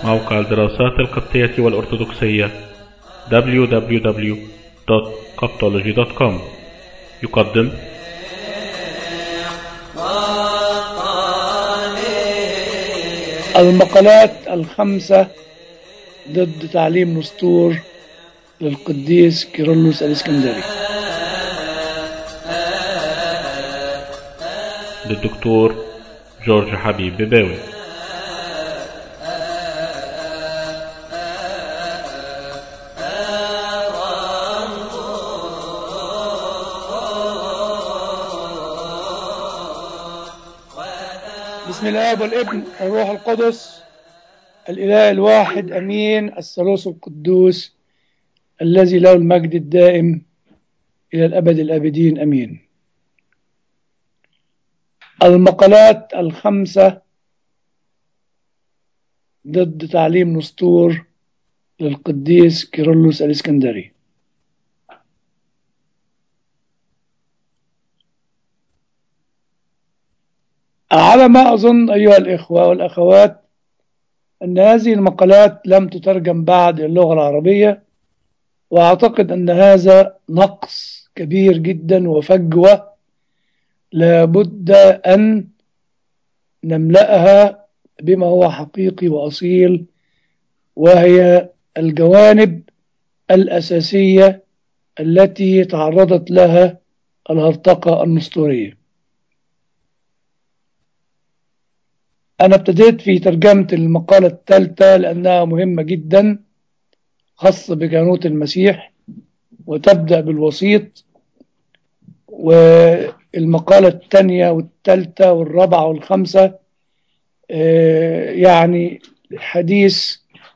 موقع الدراسات القبطية والأرثوذكسية www.coptology.com يقدم المقالات الخمسة ضد تعليم نسطور للقديس كيرلس الإسكندري للدكتور جورج حبيب بباوي بسم الله والابن والروح القدس الإله الواحد أمين الثالوث القدوس الذي له المجد الدائم إلى الأبد الآبدين أمين المقالات الخمسة ضد تعليم نسطور للقديس كيرلس الإسكندري على ما أظن أيها الإخوة والأخوات أن هذه المقالات لم تترجم بعد اللغة العربية وأعتقد أن هذا نقص كبير جدا وفجوة لابد أن نملأها بما هو حقيقي وأصيل وهي الجوانب الأساسية التي تعرضت لها الهرطقة النسطورية أنا ابتديت في ترجمة المقالة الثالثة لأنها مهمة جدا خاصة بكهنوت المسيح وتبدأ بالوسيط والمقالة الثانية والثالثة والرابعة والخامسة يعني حديث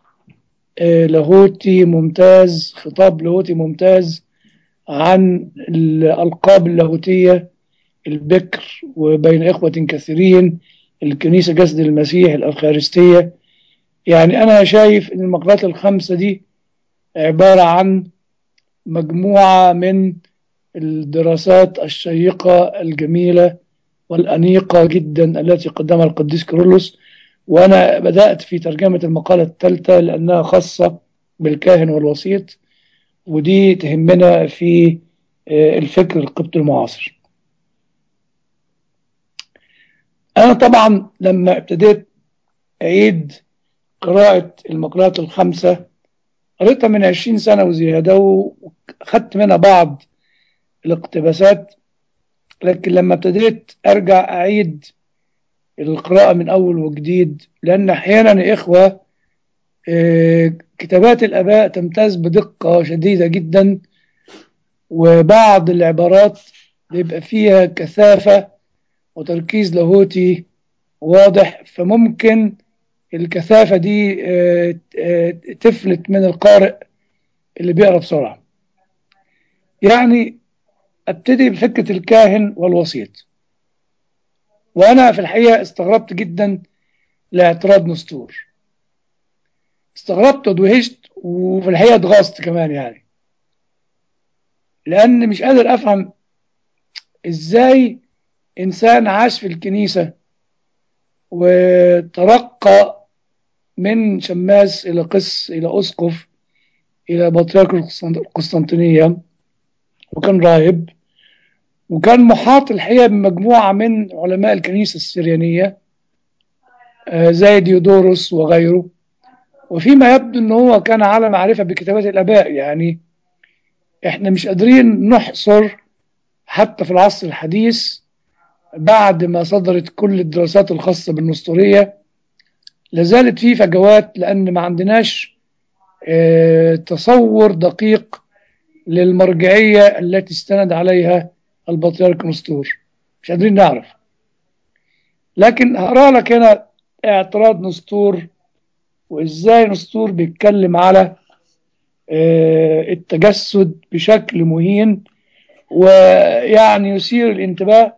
لاهوتي ممتاز خطاب لاهوتي ممتاز عن الألقاب اللاهوتية البكر وبين إخوة كثيرين الكنيسة جسد المسيح الأفخارستية يعني أنا شايف أن المقالات الخمسة دي عبارة عن مجموعة من الدراسات الشيقة الجميلة والأنيقة جدا التي قدمها القديس كيرلس وأنا بدأت في ترجمة المقالة الثالثة لأنها خاصة بالكاهن والوسيط ودي تهمنا في الفكر القبطي المعاصر أنا طبعا لما ابتديت أعيد قراءة المقالات الخمسة قريتها من عشرين سنة وزيادة وخدت منها بعض الاقتباسات لكن لما ابتديت أرجع أعيد القراءة من أول وجديد لأن أحيانا يا إخوة كتابات الآباء تمتاز بدقة شديدة جدا وبعض العبارات بيبقى فيها كثافة وتركيز لاهوتي واضح فممكن الكثافة دي تفلت من القارئ اللي بيقرأ بسرعة يعني ابتدي بفكرة الكاهن والوسيط وأنا في الحقيقة استغربت جدا لاعتراض نسطور استغربت ودوهشت وفي الحقيقة اتغاظت كمان يعني لأن مش قادر أفهم إزاي إنسان عاش في الكنيسة وترقى من شماس إلى قس إلى أسقف إلى بطريرك القسطنطينية وكان راهب وكان محاط الحقيقة بمجموعة من علماء الكنيسة السريانية زي ديودورس وغيره وفيما يبدو أنه هو كان على معرفة بكتابات الآباء يعني إحنا مش قادرين نحصر حتى في العصر الحديث بعد ما صدرت كل الدراسات الخاصة بالنسطورية لازالت في فجوات لأن ما عندناش اه تصور دقيق للمرجعية التي استند عليها البطريرك نسطور مش قادرين نعرف لكن هقرا لك هنا اعتراض نسطور وازاي نسطور بيتكلم على اه التجسد بشكل مهين ويعني يثير الانتباه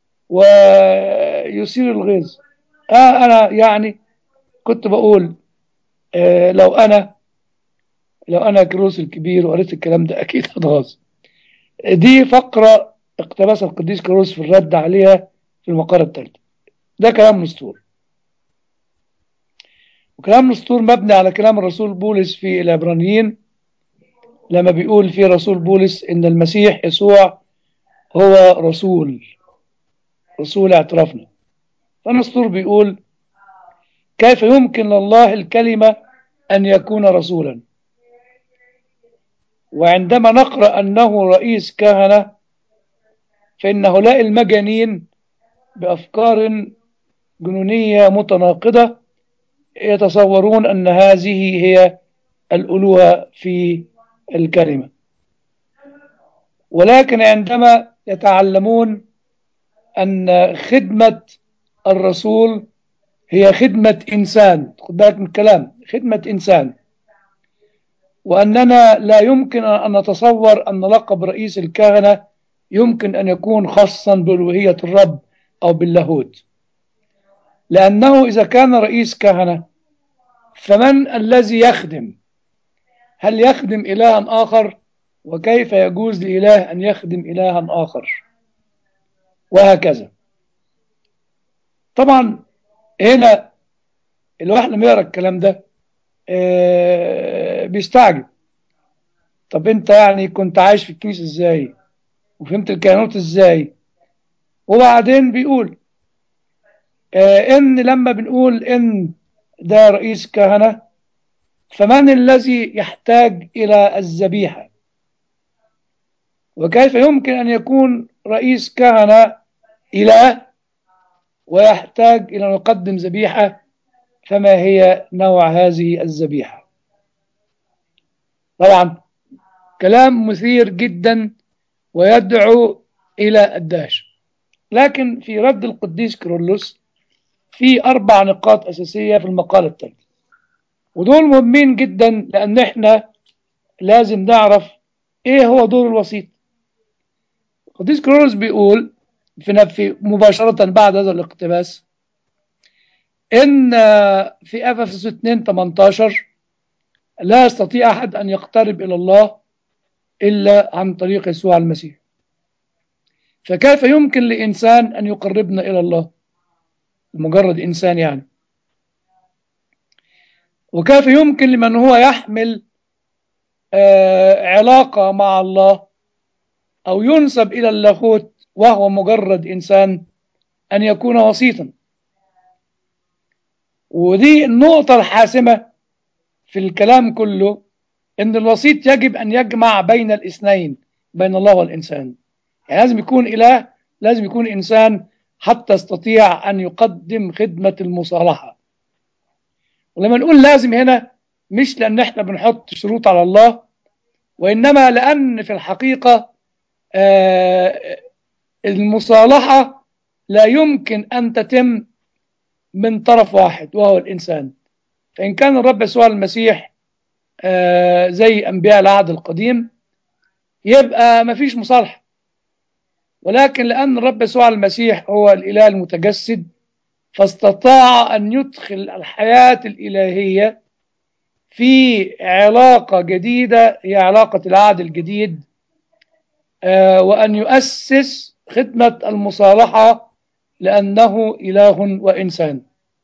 ويثير الغيظ آه أنا يعني كنت بقول آه لو أنا لو أنا كروس الكبير وقريت الكلام ده أكيد هتغاظ دي فقرة اقتبسها القديس كيروس في الرد عليها في المقالة الثالثة ده كلام نسطور وكلام الأسطور مبني على كلام الرسول بولس في العبرانيين لما بيقول في رسول بولس إن المسيح يسوع هو رسول رسول اعترافنا فالأسطور بيقول كيف يمكن لله الكلمة أن يكون رسولا وعندما نقرأ أنه رئيس كهنة فإن هؤلاء المجانين بأفكار جنونية متناقضة يتصورون أن هذه هي الألوهة في الكلمة ولكن عندما يتعلمون أن خدمة الرسول هي خدمة إنسان خد بالك من الكلام خدمة إنسان وأننا لا يمكن أن نتصور أن لقب رئيس الكهنة يمكن أن يكون خاصا بألوهية الرب أو باللاهوت لأنه إذا كان رئيس كهنة فمن الذي يخدم هل يخدم إلها آخر وكيف يجوز لإله أن يخدم إلها آخر وهكذا طبعا هنا الواحد لما يقرا الكلام ده آه بيستعجب طب انت يعني كنت عايش في الكنيسه ازاي وفهمت الكهنوت ازاي وبعدين بيقول آه ان لما بنقول ان ده رئيس كهنه فمن الذي يحتاج الى الذبيحه وكيف يمكن ان يكون رئيس كهنه اله ويحتاج إلى أن نقدم ذبيحة فما هي نوع هذه الذبيحة طبعا كلام مثير جدا ويدعو إلى الدهش لكن في رد القديس كيرلس في أربع نقاط أساسية في المقالة الثالثة ودول مهمين جدا لأن احنا لازم نعرف ايه هو دور الوسيط القديس كيرلس بيقول في مباشرة بعد هذا الاقتباس إن في أفسس 2 18 لا يستطيع أحد أن يقترب إلى الله إلا عن طريق يسوع المسيح فكيف يمكن لإنسان أن يقربنا إلى الله مجرد إنسان يعني وكيف يمكن لمن هو يحمل علاقة مع الله أو ينسب إلى اللاهوت وهو مجرد إنسان أن يكون وسيطا ودي النقطة الحاسمة في الكلام كله إن الوسيط يجب أن يجمع بين الاثنين بين الله والإنسان يعني لازم يكون إله لازم يكون إنسان حتى يستطيع أن يقدم خدمة المصالحة ولما نقول لازم هنا مش لأن احنا بنحط شروط على الله وإنما لأن في الحقيقة آه المصالحة لا يمكن أن تتم من طرف واحد وهو الإنسان فإن كان الرب يسوع المسيح آه زي أنبياء العهد القديم يبقى ما فيش مصالحة ولكن لأن الرب يسوع المسيح هو الإله المتجسد فاستطاع أن يدخل الحياة الإلهية في علاقة جديدة هي علاقة العهد الجديد آه وأن يؤسس خدمة المصالحة لأنه إله وإنسان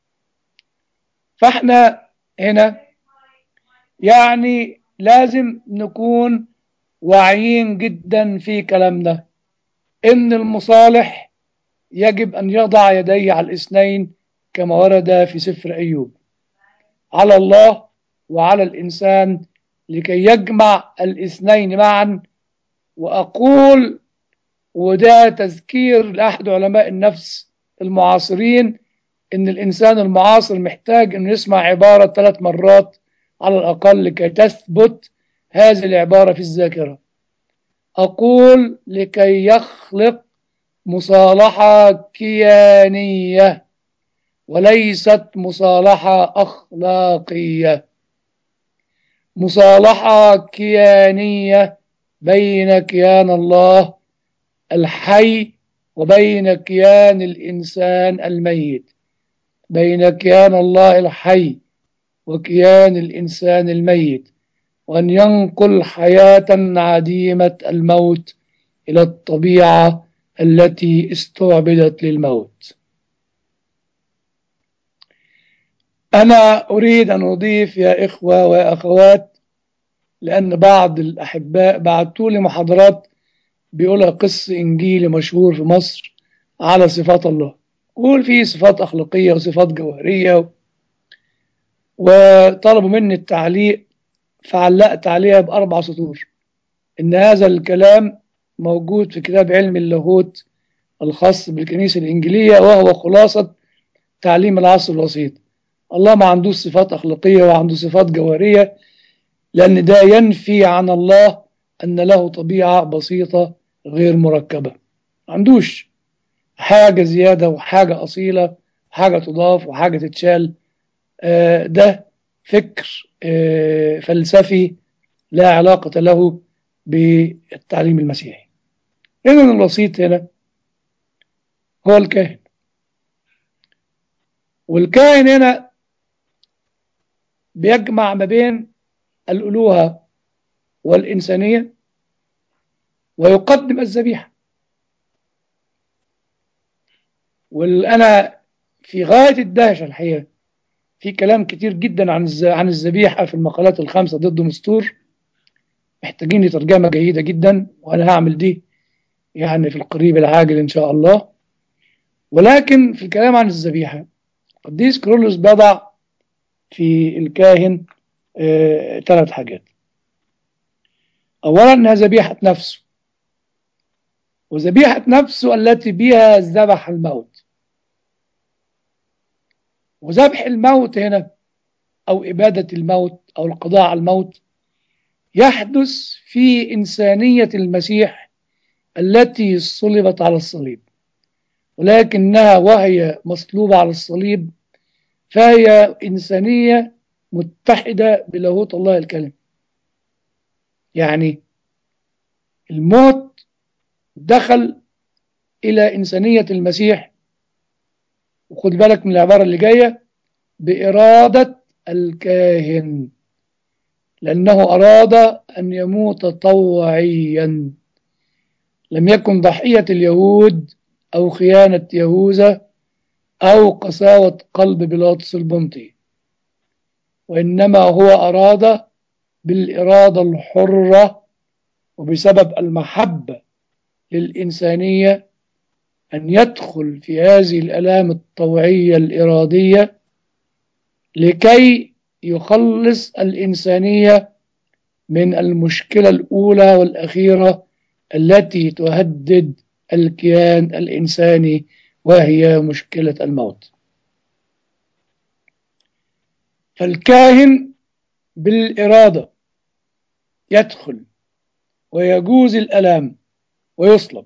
فإحنا هنا يعني لازم نكون واعيين جدا في كلامنا إن المصالح يجب أن يضع يديه على الاثنين كما ورد في سفر أيوب على الله وعلى الإنسان لكي يجمع الاثنين معا وأقول وده تذكير لأحد علماء النفس المعاصرين إن الإنسان المعاصر محتاج إنه يسمع عبارة ثلاث مرات على الأقل لكي تثبت هذه العبارة في الذاكرة أقول لكي يخلق مصالحة كيانية وليست مصالحة أخلاقية مصالحة كيانية بين كيان الله الحي وبين كيان الإنسان الميت بين كيان الله الحي وكيان الإنسان الميت وأن ينقل حياة عديمة الموت إلى الطبيعة التي استعبدت للموت أنا أريد أن أضيف يا إخوة وأخوات لأن بعض الأحباء بعتوا لي محاضرات بيقولها قس إنجيلي مشهور في مصر على صفات الله قول فيه صفات أخلاقية وصفات جوهرية وطلبوا مني التعليق فعلقت عليها بأربع سطور إن هذا الكلام موجود في كتاب علم اللاهوت الخاص بالكنيسة الإنجيلية وهو خلاصة تعليم العصر الوسيط الله ما عندوش صفات أخلاقية وعنده صفات جوهرية لأن ده ينفي عن الله أن له طبيعة بسيطة غير مركبة ما عندوش حاجة زيادة وحاجة أصيلة وحاجة تضاف وحاجة تتشال آه ده فكر آه فلسفي لا علاقة له بالتعليم المسيحي إذن الوسيط هنا هو الكاهن والكاهن هنا بيجمع ما بين الألوهة والإنسانية ويقدم الذبيحة والأنا في غاية الدهشة الحقيقة في كلام كتير جدا عن عن الذبيحة في المقالات الخمسة ضد مستور محتاجين لترجمة جيدة جدا وأنا هعمل دي يعني في القريب العاجل إن شاء الله ولكن في الكلام عن الذبيحة قديس كرولوس بضع في الكاهن آه ثلاث حاجات أولا أنها ذبيحة نفسه وذبيحة نفسه التي بها ذبح الموت وذبح الموت هنا أو إبادة الموت أو القضاء على الموت يحدث في إنسانية المسيح التي صلبت على الصليب ولكنها وهي مصلوبة على الصليب فهي إنسانية متحدة بلاهوت الله الكلم يعني الموت دخل إلى إنسانية المسيح وخد بالك من العبارة اللي جاية بإرادة الكاهن لأنه أراد أن يموت طوعيا لم يكن ضحية اليهود أو خيانة يهوذا أو قساوة قلب بيلاطس البنطي وإنما هو أراد بالإرادة الحرة وبسبب المحبة للإنسانية أن يدخل في هذه الألام الطوعية الإرادية لكي يخلص الإنسانية من المشكلة الأولى والأخيرة التي تهدد الكيان الإنساني وهي مشكلة الموت فالكاهن بالإرادة يدخل ويجوز الألام ويصلب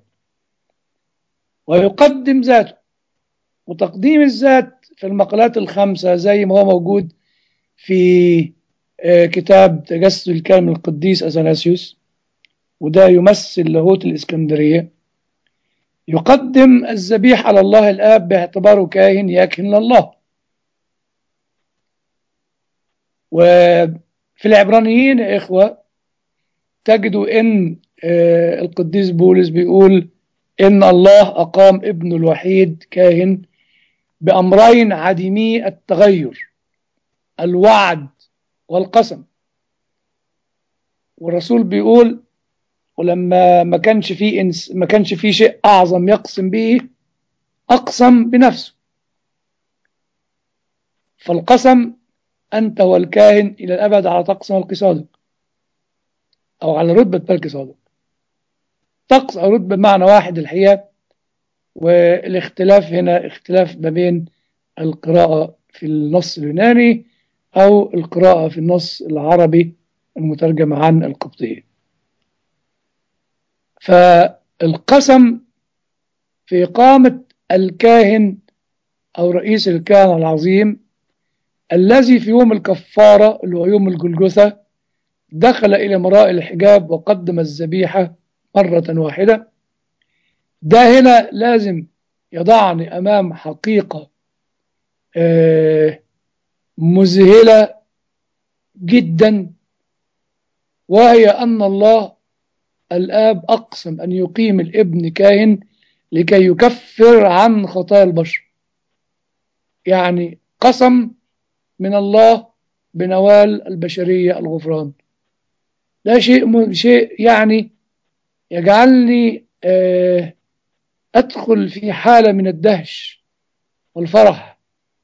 ويقدم ذاته وتقديم الذات في المقالات الخمسة زي ما هو موجود في كتاب تجسد الكامل القديس أثناسيوس وده يمثل لاهوت الإسكندرية يقدم الذبيح على الله الآب باعتباره كاهن يكهن لله وفي العبرانيين يا إخوة تجدوا إن القديس بولس بيقول إن الله أقام ابنه الوحيد كاهن بأمرين عديمي التغير الوعد والقسم والرسول بيقول ولما ما كانش فيه إنس ما كانش فيه شيء أعظم يقسم به أقسم بنفسه فالقسم أنت والكاهن إلى الأبد على طقس ملك صادق أو على رتبة ملك صادق طقس أو رتبة بمعنى واحد الحقيقة والاختلاف هنا اختلاف ما بين القراءة في النص اليوناني أو القراءة في النص العربي المترجم عن القبطية فالقسم في إقامة الكاهن أو رئيس الكهنة العظيم الذي في يوم الكفارة اللي هو يوم الجلجثة دخل إلى مراء الحجاب وقدم الذبيحة مرة واحدة ده هنا لازم يضعني أمام حقيقة مذهلة جدا وهي أن الله الآب أقسم أن يقيم الابن كاهن لكي يكفر عن خطايا البشر يعني قسم من الله بنوال البشرية الغفران ده شيء شيء يعني يجعلني أدخل في حالة من الدهش والفرح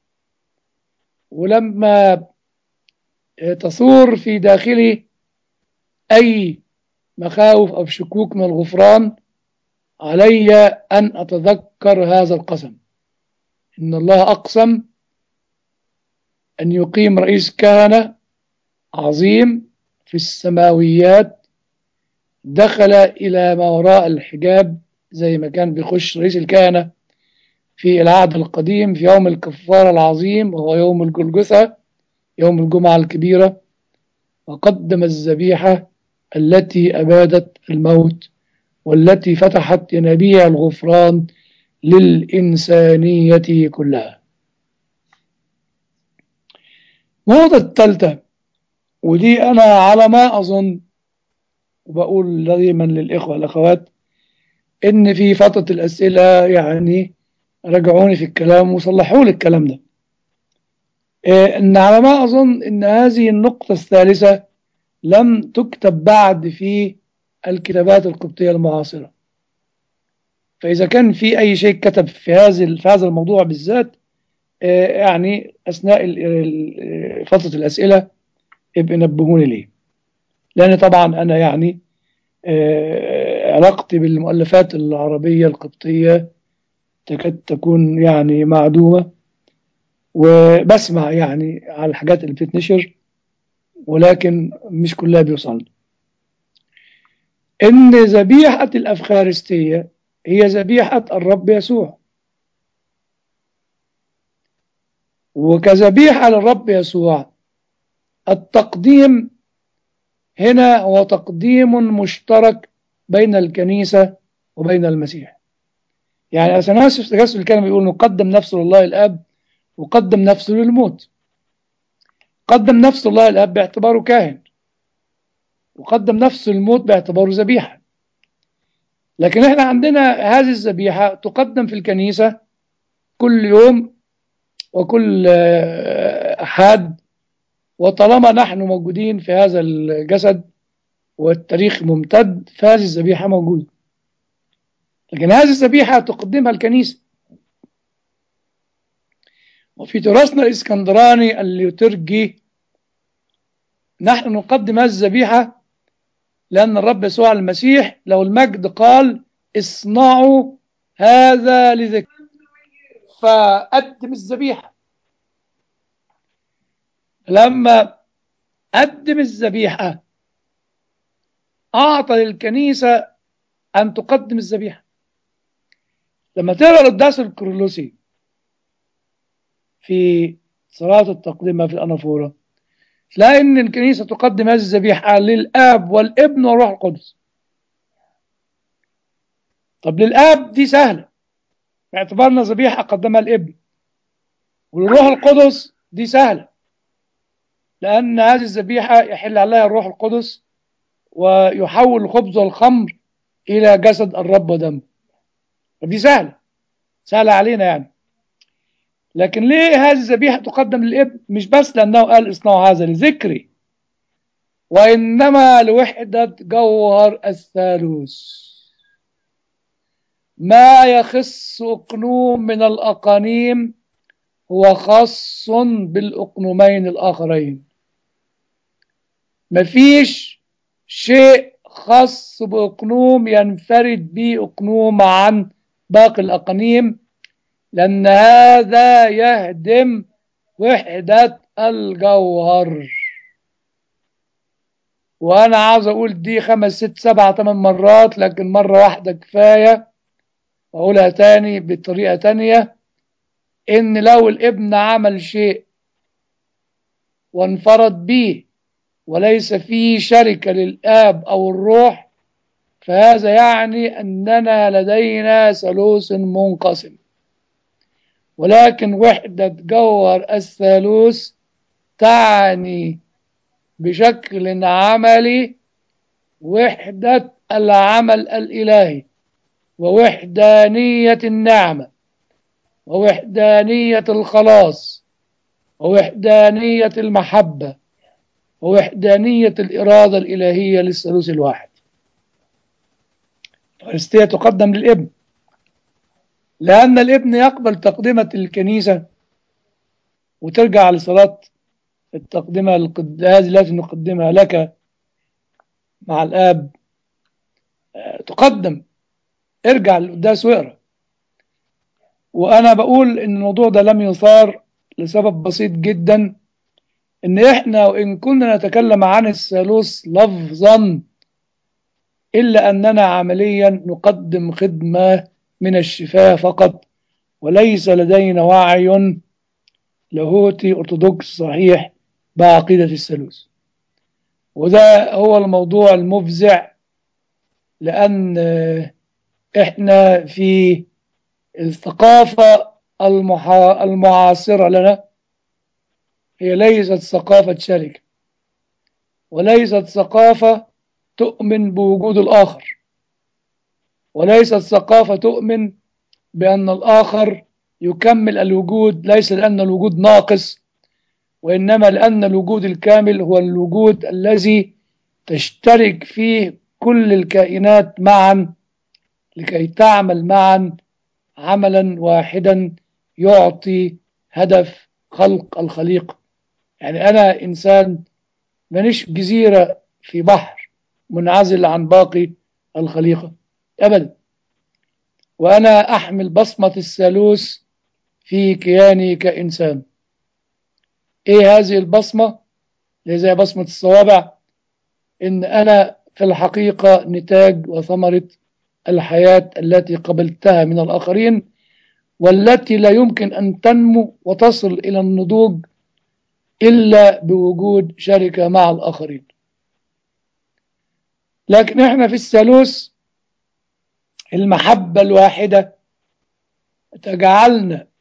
ولما تصور في داخلي أي مخاوف أو شكوك من الغفران علي أن أتذكر هذا القسم إن الله أقسم أن يقيم رئيس كهنة عظيم في السماويات دخل إلى ما وراء الحجاب زي ما كان بيخش رئيس الكهنة في العهد القديم في يوم الكفارة العظيم وهو يوم الجلجثة يوم الجمعة الكبيرة وقدم الذبيحة التي أبادت الموت والتي فتحت ينابيع الغفران للإنسانية كلها النقطة الثالثة ودي أنا على ما أظن وبقول دايما للإخوة والأخوات إن في فترة الأسئلة يعني رجعوني في الكلام وصلحوا لي الكلام ده إن على ما أظن إن هذه النقطة الثالثة لم تكتب بعد في الكتابات القبطية المعاصرة فإذا كان في أي شيء كتب في هذا في هذا الموضوع بالذات يعني أثناء فترة الأسئلة يبقى نبهوني ليه لأن طبعا أنا يعني علاقتي بالمؤلفات العربية القبطية تكاد تكون يعني معدومة وبسمع يعني على الحاجات اللي بتتنشر ولكن مش كلها بيوصل إن ذبيحة الأفخارستية هي ذبيحة الرب يسوع وكذبيحة للرب يسوع التقديم هنا هو تقديم مشترك بين الكنيسة وبين المسيح يعني أثناسيوس تجسد الكلمة بيقول نقدم نفسه لله الأب وقدم نفسه للموت قدم نفسه لله الأب باعتباره كاهن وقدم نفسه للموت باعتباره ذبيحة لكن احنا عندنا هذه الذبيحة تقدم في الكنيسة كل يوم وكل أحد وطالما نحن موجودين في هذا الجسد والتاريخ ممتد فهذه الذبيحة موجودة لكن هذه الذبيحة تقدمها الكنيسة وفي تراثنا الإسكندراني الليترجي نحن نقدم هذه الذبيحة لأن الرب يسوع المسيح له المجد قال اصنعوا هذا لذكر فقدم الذبيحة لما قدم الذبيحة أعطى للكنيسة أن تقدم الذبيحة لما تقرأ القداس الكرولوسي في صلاة التقدمة في الأنافورة تلاقي إن الكنيسة تقدم هذه الذبيحة للآب والابن والروح القدس طب للآب دي سهلة باعتبارنا ذبيحة قدمها الابن والروح القدس دي سهلة لأن هذه الذبيحة يحل عليها الروح القدس ويحول الخبز والخمر إلى جسد الرب ودمه فدي سهلة سهلة علينا يعني لكن ليه هذه الذبيحة تقدم للابن مش بس لأنه قال اصنعوا هذا لذكري وإنما لوحدة جوهر الثالوث ما يخص أقنوم من الأقانيم هو خاص بالأقنومين الآخرين مفيش شيء خاص بأقنوم ينفرد به أقنوم عن باقي الأقانيم لأن هذا يهدم وحدة الجوهر وأنا عاوز أقول دي خمس ست سبع ثمان مرات لكن مرة واحدة كفاية وأقولها تاني بطريقة تانية إن لو الابن عمل شيء وانفرد به وليس فيه شركة للآب أو الروح فهذا يعني أننا لدينا ثالوث منقسم ولكن وحدة جوهر الثالوث تعني بشكل عملي وحدة العمل الإلهي ووحدانية النعمة ووحدانية الخلاص ووحدانية المحبة ووحدانية الإرادة الإلهية للثالوث الواحد الفارستية تقدم للابن لأن الابن يقبل تقدمة الكنيسة وترجع لصلاة التقدمة القد- هذه التي نقدمها لك مع الآب آه، تقدم ارجع للقداس واقرا وأنا بقول إن الموضوع ده لم يثار لسبب بسيط جدا إن إحنا وإن كنا نتكلم عن الثالوث لفظا إلا أننا عمليا نقدم خدمة من الشفاء فقط وليس لدينا وعي لاهوتي أرثوذكس صحيح بعقيدة الثالوث وده هو الموضوع المفزع لأن آه، إحنا في الثقافة المحا... المعاصرة لنا هي ليست ثقافة شركة وليست ثقافة تؤمن بوجود الآخر وليست ثقافة تؤمن بأن الآخر يكمل الوجود ليس لأن الوجود ناقص وإنما لأن الوجود الكامل هو الوجود الذي تشترك فيه كل الكائنات معا لكي تعمل معا عملا واحدا يعطي هدف خلق الخليقة يعني أنا إنسان مانيش جزيرة في بحر منعزل عن باقي الخليقة أبدا وأنا أحمل بصمة الثالوث في كياني كإنسان إيه هذه البصمة اللي زي بصمة الصوابع إن أنا في الحقيقة نتاج وثمرة الحياة التي قبلتها من الآخرين والتي لا يمكن أن تنمو وتصل إلى النضوج إلا بوجود شركة مع الآخرين لكن إحنا في الثالوث المحبة الواحدة تجعلنا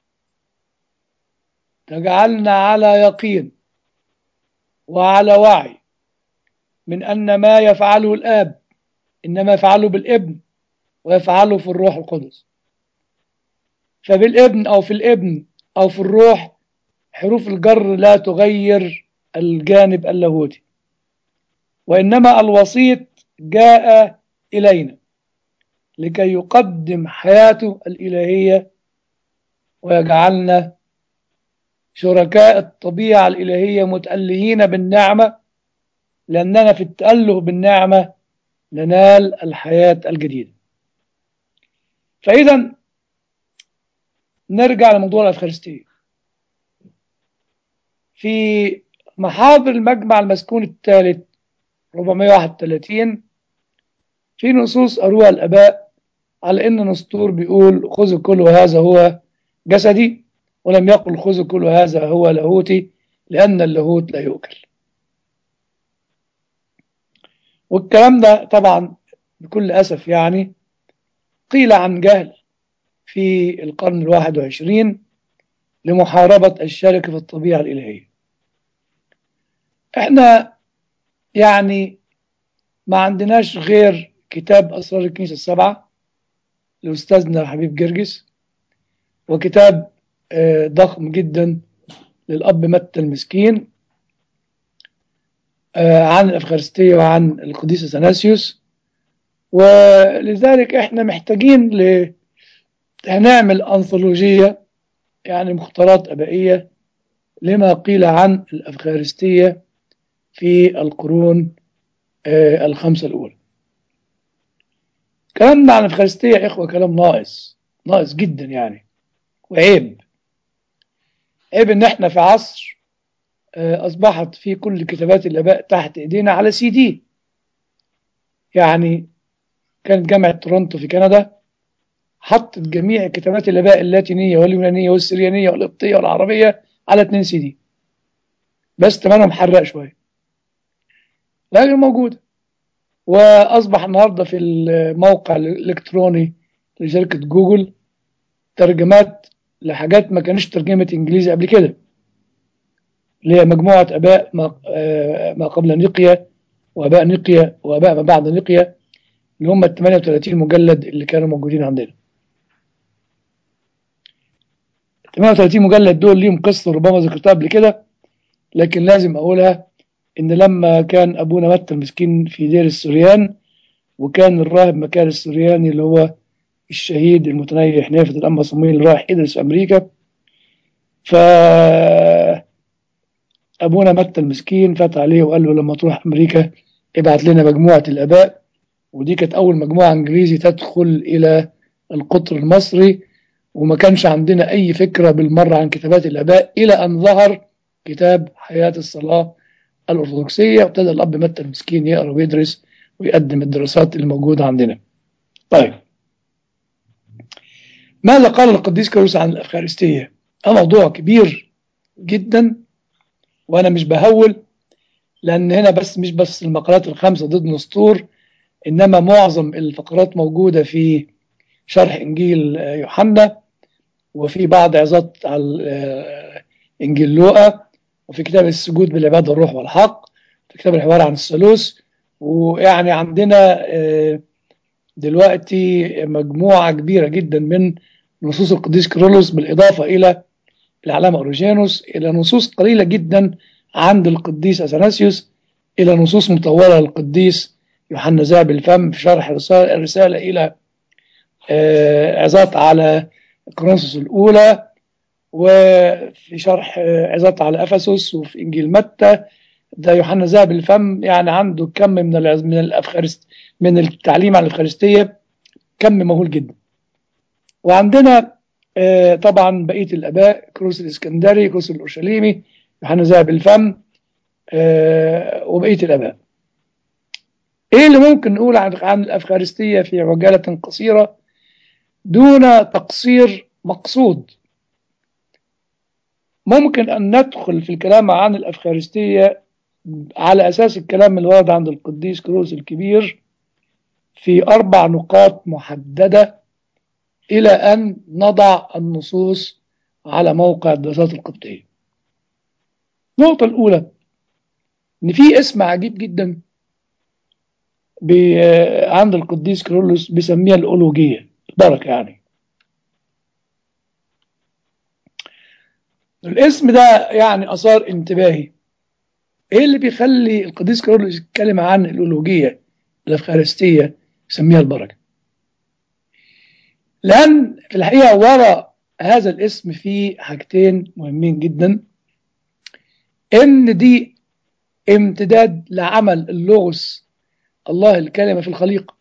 تجعلنا على يقين وعلى وعي من أن ما يفعله الآب إنما يفعله بالابن ويفعله في الروح القدس فبالابن أو في الابن أو في الروح حروف الجر لا تغير الجانب اللاهوتي وإنما الوسيط جاء إلينا لكي يقدم حياته الإلهية ويجعلنا شركاء الطبيعة الإلهية متألهين بالنعمة لأننا في التأله بالنعمة ننال الحياة الجديدة فإذا نرجع لموضوع الأفخارستية في محاضر المجمع المسكون الثالث 431 في نصوص أروى الآباء على إن نسطور بيقول خذوا كل هذا هو جسدي ولم يقل خذوا كل هذا هو لاهوتي لأن اللاهوت لا يؤكل والكلام ده طبعا بكل أسف يعني قيل عن جهل في القرن الواحد وعشرين لمحاربة الشركة في الطبيعة الإلهية احنا يعني ما عندناش غير كتاب أسرار الكنيسة السبعة لأستاذنا حبيب جرجس وكتاب آه، ضخم جدا للأب متى المسكين آه، عن الأفخارستية وعن القديس أثناسيوس ولذلك احنا محتاجين ل هنعمل أنثولوجية يعني مختارات أبائية لما قيل عن الأفخارستية في القرون آه، الخمسة الأولى كلامنا عن الأفخارستية يا إخوة كلام ناقص ناقص جدا يعني وعيب عيب إن إحنا في عصر آه، أصبحت في كل كتابات الآباء تحت إيدينا على سي دي يعني كانت جامعة تورونتو في كندا حطت جميع كتابات الآباء اللاتينية واليونانية والسريانية والقبطية والعربية على 2 سي دي بس تمنهم حرق شوية لكن موجودة وأصبح النهاردة في الموقع الإلكتروني لشركة جوجل ترجمات لحاجات ما كانش ترجمة إنجليزي قبل كده اللي هي مجموعة آباء ما, آه، ما قبل نقية وآباء نقية وآباء ما بعد نقية اللي هم ال 38 مجلد اللي كانوا موجودين عندنا 38 مجلد دول ليهم قصة ربما ذكرتها قبل كده لكن لازم أقولها إن لما كان أبونا متى المسكين في دير السوريان وكان الراهب مكار السورياني اللي هو الشهيد المتنيح نافذ الأنبا صمويل اللي رايح يدرس في أمريكا ف أبونا متى المسكين فات عليه وقال له لما تروح أمريكا ابعت لنا مجموعة الآباء ودي كانت أول مجموعة إنجليزي تدخل إلى القطر المصري وما كانش عندنا أي فكرة بالمرة عن كتابات الآباء إلى أن ظهر كتاب حياة الصلاة الأرثوذكسية وابتدى الأب متى المسكين يقرأ ويدرس ويقدم الدراسات اللي موجودة عندنا طيب ماذا قال القديس كيروس عن الأفخارستية؟ موضوع كبير جدا وأنا مش بهول لأن هنا بس مش بس المقالات الخمسة ضد نسطور إنما معظم الفقرات موجودة في شرح إنجيل يوحنا وفي بعض عظات على إنجيل لوقا وفي كتاب السجود بالعبادة والروح والحق في كتاب الحوار عن الثالوث ويعني عندنا دلوقتي مجموعة كبيرة جدا من نصوص القديس كيرلس بالإضافة إلى العلامة أوريجينوس إلى نصوص قليلة جدا عند القديس أثناسيوس إلى نصوص مطولة للقديس يوحنا ذهب الفم في شرح الرسالة إلى عظات على كورنثوس الأولى وفي شرح عظات على أفسس وفي إنجيل متى ده يوحنا ذهب الفم يعني عنده كم من من الأفخارست من التعليم عن الأفخارستية كم مهول جدا وعندنا طبعا بقية الآباء كروس الإسكندري كروس الأورشليمي يوحنا ذهب الفم وبقية الآباء ايه اللي ممكن نقول عن عن الافخارستيه في عجاله قصيره دون تقصير مقصود ممكن ان ندخل في الكلام عن الافخارستيه على اساس الكلام اللي ورد عند القديس كروس الكبير في اربع نقاط محدده الى ان نضع النصوص على موقع الدراسات القبطيه النقطه الاولى ان في اسم عجيب جدا عند القديس كيرلس بيسميها الأولوجية بركة يعني الاسم ده يعني أثار انتباهي ايه اللي بيخلي القديس كيرلس يتكلم عن الأولوجية الأفخارستية يسميها البركة لأن في الحقيقة وراء هذا الاسم في حاجتين مهمين جدا إن دي امتداد لعمل اللغز الله الكلمة في الخليقة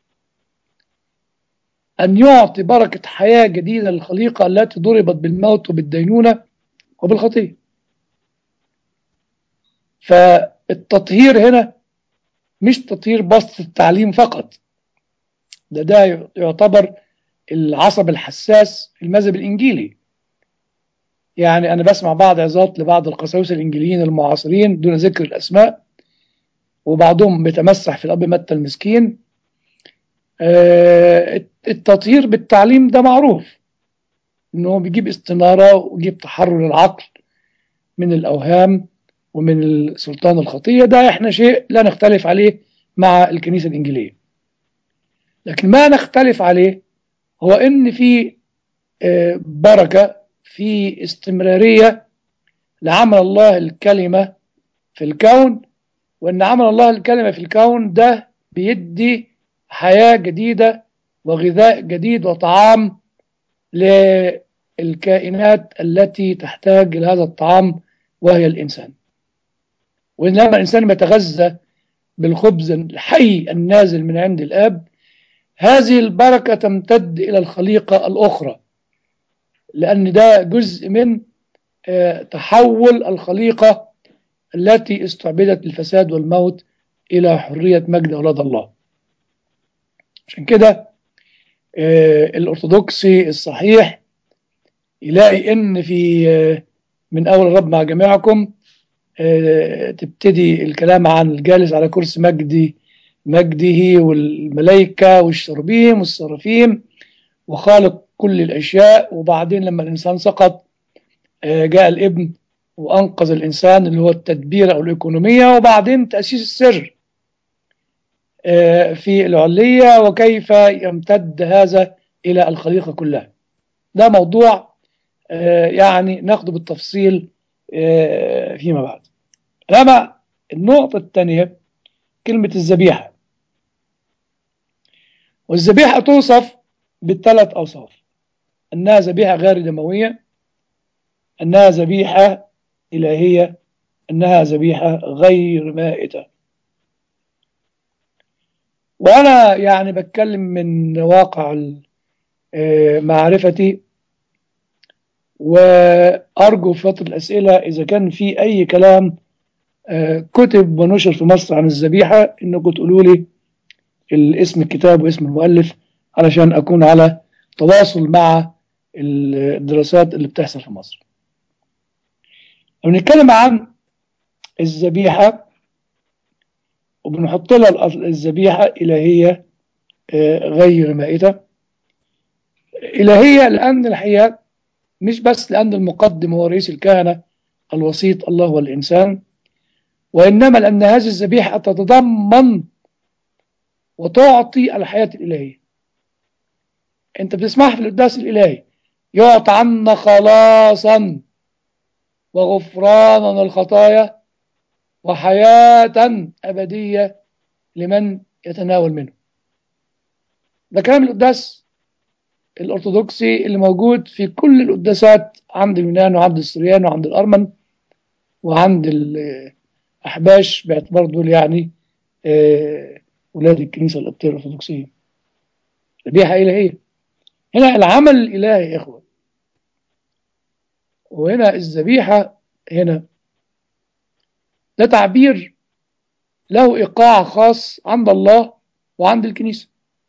أن يعطي بركة حياة جديدة للخليقة التي ضربت بالموت وبالدينونة وبالخطية فالتطهير هنا مش تطهير بسط التعليم فقط ده ده يعتبر العصب الحساس في المذهب الإنجيلي يعني أنا بسمع بعض عظات لبعض القساوسة الإنجيليين المعاصرين دون ذكر الأسماء وبعضهم بيتمسح في الأب متى المسكين التطهير بالتعليم ده معروف انه بيجيب استنارة ويجيب تحرر العقل من الأوهام ومن سلطان الخطية ده احنا شيء لا نختلف عليه مع الكنيسة الإنجيلية لكن ما نختلف عليه هو ان في بركة في استمرارية لعمل الله الكلمة في الكون وان عمل الله الكلمة في الكون ده بيدي حياة جديدة وغذاء جديد وطعام للكائنات التي تحتاج إلى هذا الطعام وهي الإنسان وإن لما الإنسان يتغذى بالخبز الحي النازل من عند الآب هذه البركة تمتد إلى الخليقة الأخرى لأن ده جزء من تحول الخليقة التي استعبدت للفساد والموت إلى حرية مجد أولاد الله عشان كده الأرثوذكسي الصحيح يلاقي إن في من أول الرب مع جميعكم تبتدي الكلام عن الجالس على كرسي مجدي مجده والملائكة والشربيم والسرافيم وخالق كل الأشياء وبعدين لما الإنسان سقط جاء الابن وأنقذ الإنسان اللي هو التدبير أو الإيكونومية وبعدين تأسيس السر في العلية وكيف يمتد هذا إلى الخليقة كلها ده موضوع آه، يعني ناخده بالتفصيل آه، فيما بعد انما النقطة الثانية كلمة الذبيحة والذبيحة توصف بالثلاث أوصاف أنها ذبيحة غير دموية أنها ذبيحة إلهية أنها ذبيحة غير مائتة وأنا يعني بتكلم من واقع ال- آه، معرفتي وأرجو في فترة الأسئلة إذا كان في أي كلام آه، كتب ونشر في مصر عن الذبيحة إنكم تقولوا لي الاسم الكتاب واسم المؤلف علشان أكون على تواصل مع الدراسات اللي بتحصل في مصر لو نتكلم عن الذبيحة وبنحط لها الأصل- الذبيحة إلهية آه، غير مائتة إلهية لأن الحقيقة مش بس لأن المقدم هو رئيس الكهنة الوسيط الله والإنسان وإنما لأن هذه الذبيحة تتضمن وتعطي الحياة الإلهية أنت بتسمعها في القداس الإلهي يعطى عنا خلاصا وغفرانا الخطايا وحياة أبدية لمن يتناول منه ده كلام القداس الأرثوذكسي اللي موجود في كل القداسات عند اليونان وعند السريان وعند الأرمن وعند الأحباش باعتبار دول يعني آه، ولاد الكنيسة القبطية الأرثوذكسية ذبيحة إلهية هنا العمل الإلهي يا إخوة وهنا الذبيحة هنا ده تعبير له إيقاع خاص عند الله وعند الكنيسة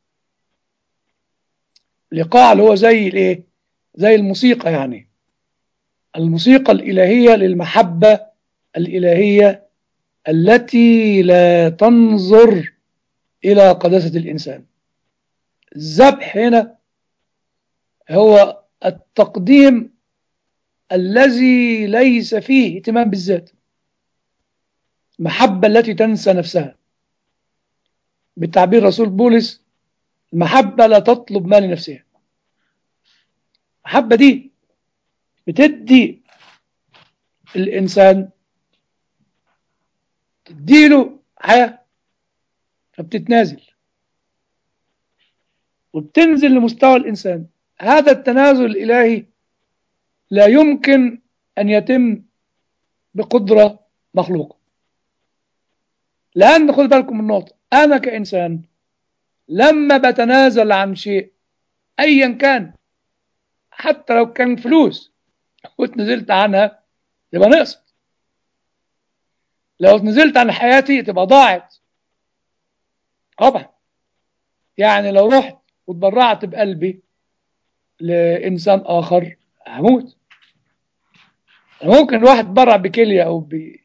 الإيقاع اللي هو زي الإيه؟ زي الموسيقى يعني الموسيقى الإلهية للمحبة الإلهية التي لا تنظر إلى قداسة الإنسان الذبح هنا هو التقديم الذي ليس فيه اهتمام بالذات المحبة التي تنسى نفسها بالتعبير رسول بولس المحبة لا تطلب ما لنفسها المحبة دي بتدي الإنسان تديله حياة فبتتنازل وبتنزل لمستوى الإنسان هذا التنازل الإلهي لا يمكن أن يتم بقدرة مخلوقة لأن خد بالكم من نقطة أنا كإنسان لما بتنازل عن شيء أيا كان حتى لو كان فلوس واتنزلت عنها تبقى نقصت لو اتنزلت عن حياتي تبقى ضاعت طبعا يعني لو رحت واتبرعت بقلبي لإنسان آخر هموت ممكن الواحد يتبرع بكلية أو ب...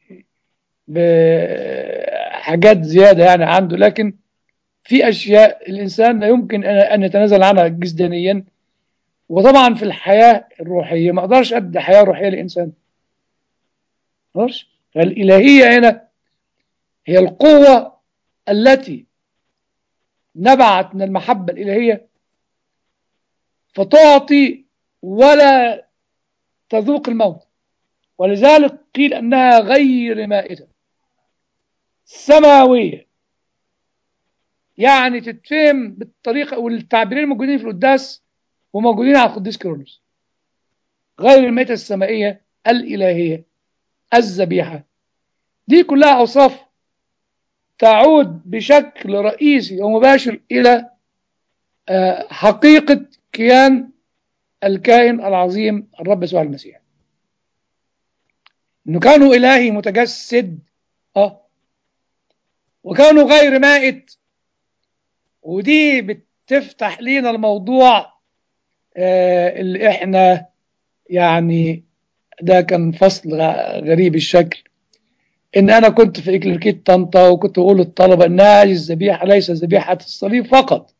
بحاجات زيادة يعني عنده لكن في أشياء الإنسان لا يمكن أن يتنازل عنها جسدانيا وطبعا في الحياة الروحية ما أقدرش أدي حياة روحية لإنسان ما أقدرش فالإلهية هنا هي القوة التي نبعت من المحبة الإلهية فتعطي ولا تذوق الموت ولذلك قيل أنها غير مائتة سماوية يعني تتفهم بالطريقة والتعبيرين الموجودين في القداس وموجودين على القديس كيرلس غير المائتة السمائية الإلهية الذبيحة دي كلها أوصاف تعود بشكل رئيسي ومباشر إلى حقيقة كيان الكائن العظيم الرب يسوع المسيح انه كانوا الهي متجسد اه وكانوا غير مائت ودي بتفتح لينا الموضوع آه اللي احنا يعني ده كان فصل غريب الشكل ان انا كنت في اكليركية طنطا وكنت بقول للطلبه ان هذه الذبيحه ليست ذبيحه الصليب فقط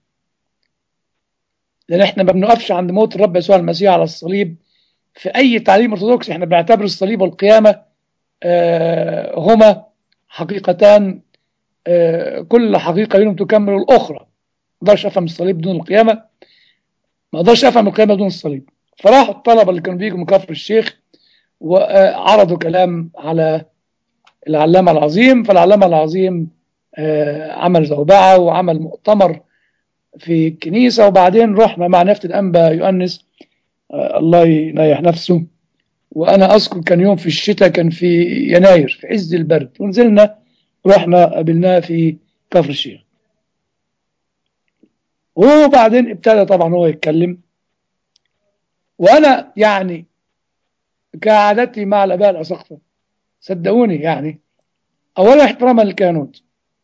لان احنا ما بنقفش عند موت الرب يسوع المسيح على الصليب في اي تعليم ارثوذكسي احنا بنعتبر الصليب والقيامه آه هما حقيقتان آه كل حقيقه منهم تكمل الاخرى ما اقدرش افهم الصليب بدون القيامه ما اقدرش افهم القيامه بدون الصليب فراحوا الطلبة اللي كانوا بيجوا من كفر الشيخ وعرضوا كلام على العلامة العظيم فالعلامة العظيم آه، عمل زوبعة وعمل مؤتمر في الكنيسة وبعدين رحنا مع نفت الأنبا يؤنس آه، الله يريح نفسه وأنا أذكر كان يوم في الشتاء كان في يناير في عز البرد ونزلنا رحنا قابلناه في كفر الشيخ وبعدين ابتدى طبعا هو يتكلم وأنا يعني كعادتي مع الآباء الأساقفة صدقوني يعني أولا احتراما للكهنوت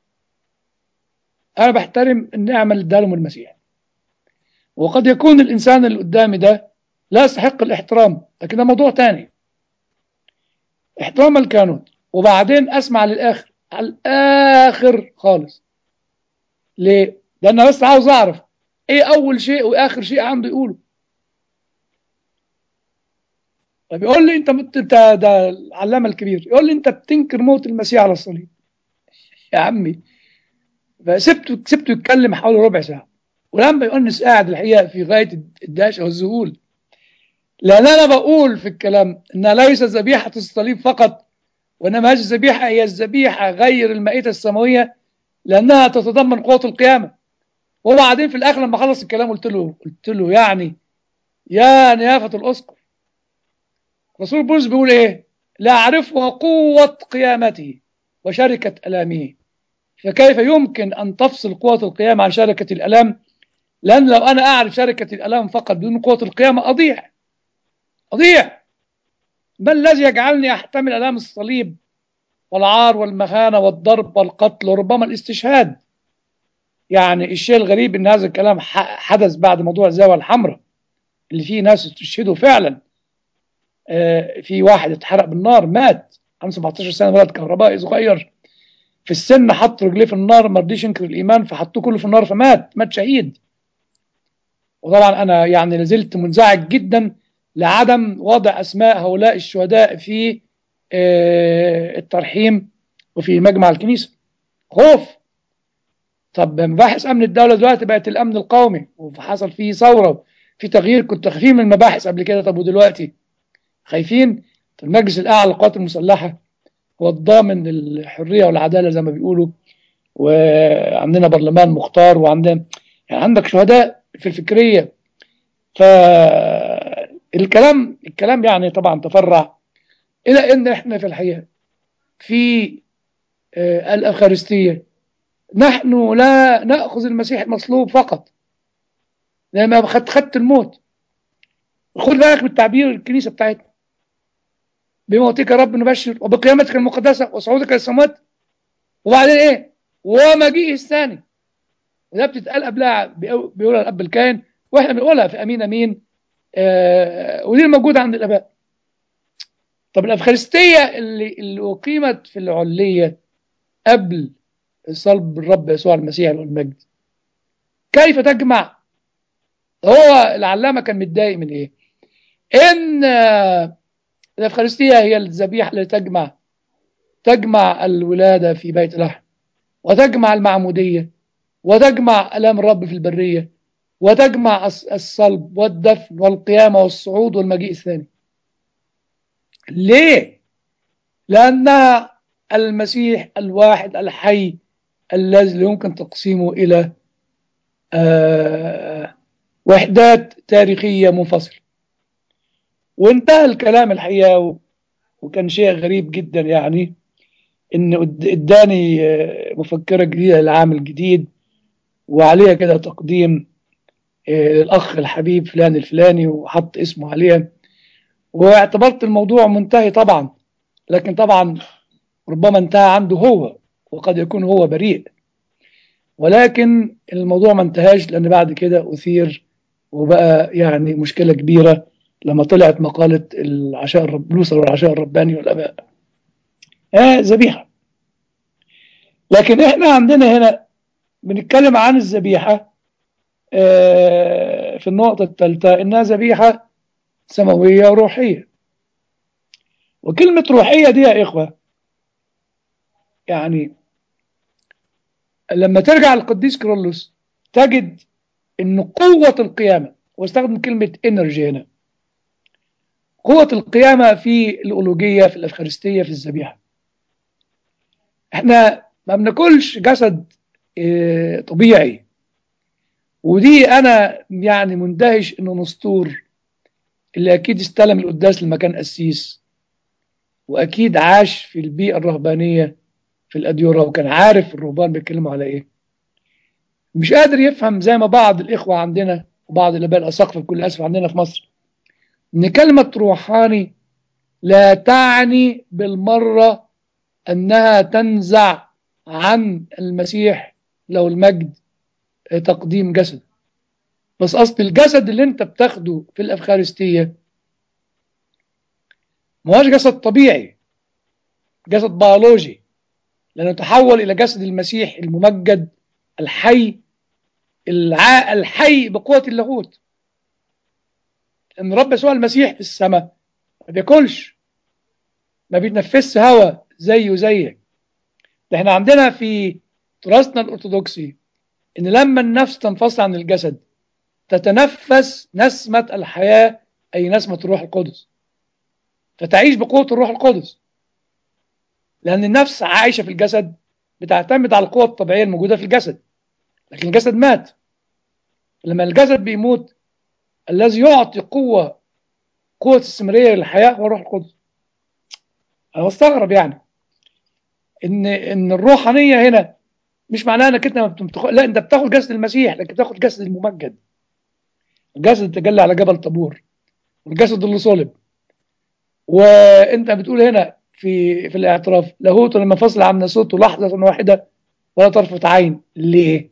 أنا بحترم النعمة اللي ادالهم المسيح وقد يكون الإنسان اللي قدامي ده لا يستحق الاحترام لكن ده موضوع تاني احترام الكهنوت وبعدين أسمع للآخر على الآخر خالص ليه؟ لأن أنا بس عاوز أعرف إيه أول شيء وآخر شيء عنده يقوله طب يقول لي انت مت... انت ده العلامه الكبير يقول لي انت بتنكر موت المسيح على الصليب يا عمي فسبته سبته يتكلم حوالي ربع ساعه ولما يؤنس قاعد الحقيقه في غايه الدهشه والذهول لان انا بقول في الكلام انها ليست ذبيحه الصليب فقط وانما هذه الذبيحه هي الذبيحه غير المائده السماويه لانها تتضمن قوه القيامه وبعدين في الاخر لما خلص الكلام قلت له قلت له يعني يا نيافه الاسقف رسول بولس بيقول ايه لا اعرفها قوة قيامته وشركة ألامه فكيف يمكن أن تفصل قوة القيامة عن شركة الألام لأن لو أنا أعرف شركة الألام فقط بدون قوة القيامة أضيع أضيع ما الذي يجعلني أحتمل ألام الصليب والعار والمهانة والضرب والقتل وربما الاستشهاد يعني الشيء الغريب أن هذا الكلام حدث بعد موضوع الزاوية الحمراء اللي فيه ناس استشهدوا فعلا في واحد اتحرق بالنار مات عنده 17 سنه ولد كهربائي صغير في السن حط رجليه في النار ما رضيش ينكر الايمان فحطوه كله في النار فمات مات شهيد وطبعا انا يعني لازلت منزعج جدا لعدم وضع اسماء هؤلاء الشهداء في الترحيم وفي مجمع الكنيسه خوف طب مباحث امن الدوله دلوقتي بقت الامن القومي وحصل فيه ثوره في تغيير كنت خايفين من المباحث قبل كده طب ودلوقتي خايفين المجلس الأعلى للقوات المسلحة هو الضامن الحرية والعدالة زي ما بيقولوا وعندنا برلمان مختار وعندنا يعني عندك شهداء في الفكرية فالكلام الكلام يعني طبعا تفرع إلى أن إحنا في الحقيقة في الأفخارستية نحن لا نأخذ المسيح المصلوب فقط لما خدت خدت الموت خد بالك من تعبير الكنيسة بتاعتنا بموتك يا رب نبشر وبقيامتك المقدسة وصعودك للسماوات وبعدين ايه ومجيئه الثاني وده بتتقال قبلها بيقولها الاب الكاهن واحنا بنقولها في امين امين آه ودي الموجوده عند الاباء طب الافخارستيه اللي اللي اقيمت في العليه قبل صلب الرب يسوع المسيح والمجد كيف تجمع هو العلامه كان متضايق من ايه ان آه الأفخارستية هي الذبيحة التي تجمع تجمع الولادة في بيت لحم وتجمع المعمودية وتجمع ألام الرب في البرية وتجمع الصلب والدفن والقيامة والصعود والمجيء الثاني ليه؟ لأنها المسيح الواحد الحي الذي يمكن تقسيمه إلى آه وحدات تاريخية منفصلة وانتهى الكلام الحقيقة وكان شيء غريب جدا يعني ان اداني مفكرة جديدة للعام الجديد وعليها كده تقديم للأخ الحبيب فلان الفلاني وحط اسمه عليها واعتبرت الموضوع منتهي طبعا لكن طبعا ربما انتهى عنده هو وقد يكون هو بريء ولكن الموضوع ما انتهاش لأن بعد كده أثير وبقى يعني مشكلة كبيرة لما طلعت مقالة العشاء الرب لوثر والعشاء الرباني والآباء آه ذبيحة لكن احنا عندنا هنا بنتكلم عن الذبيحة آه في النقطة الثالثة إنها ذبيحة سماوية وروحية وكلمة روحية دي يا إخوة يعني لما ترجع للقديس كيرلس تجد إن قوة القيامة واستخدم كلمة انرجي هنا قوة القيامة في الأولوجية في الأفخارستية في الذبيحة احنا ما بناكلش جسد اه طبيعي ودي انا يعني مندهش انه نسطور اللي اكيد استلم القداس لمكان قسيس واكيد عاش في البيئة الرهبانية في الاديرة وكان عارف الرهبان بيتكلموا على ايه مش قادر يفهم زي ما بعض الاخوة عندنا وبعض الاباء الاساقفة بكل اسف عندنا في مصر ان كلمة روحاني لا تعني بالمرة انها تنزع عن المسيح له المجد تقديم جسد بس اصل الجسد اللي انت بتاخده في الافخارستية ما هوش جسد طبيعي جسد بيولوجي لانه تحول الى جسد المسيح الممجد الحي الع... الحي بقوة اللاهوت ان رب يسوع المسيح في السماء ما بياكلش ما بيتنفسش هواء زيه زيك ده احنا عندنا في تراثنا الارثوذكسي ان لما النفس تنفصل عن الجسد تتنفس نسمة الحياة اي نسمة الروح القدس فتعيش بقوة الروح القدس لان النفس عايشة في الجسد بتعتمد على القوة الطبيعية الموجودة في الجسد لكن الجسد مات لما الجسد بيموت الذي يعطي قوة قوة استمرارية للحياة هو الروح القدس أنا بستغرب يعني إن إن الروحانية هنا مش معناها إنك أنت بتخ... لا أنت بتاخد جسد المسيح لكن بتاخد جسد الممجد الجسد اللي تجلى على جبل طابور والجسد اللي صلب وأنت بتقول هنا في في الاعتراف لاهوت لما فصل عن ناسوته لحظة واحدة ولا طرفة عين ليه؟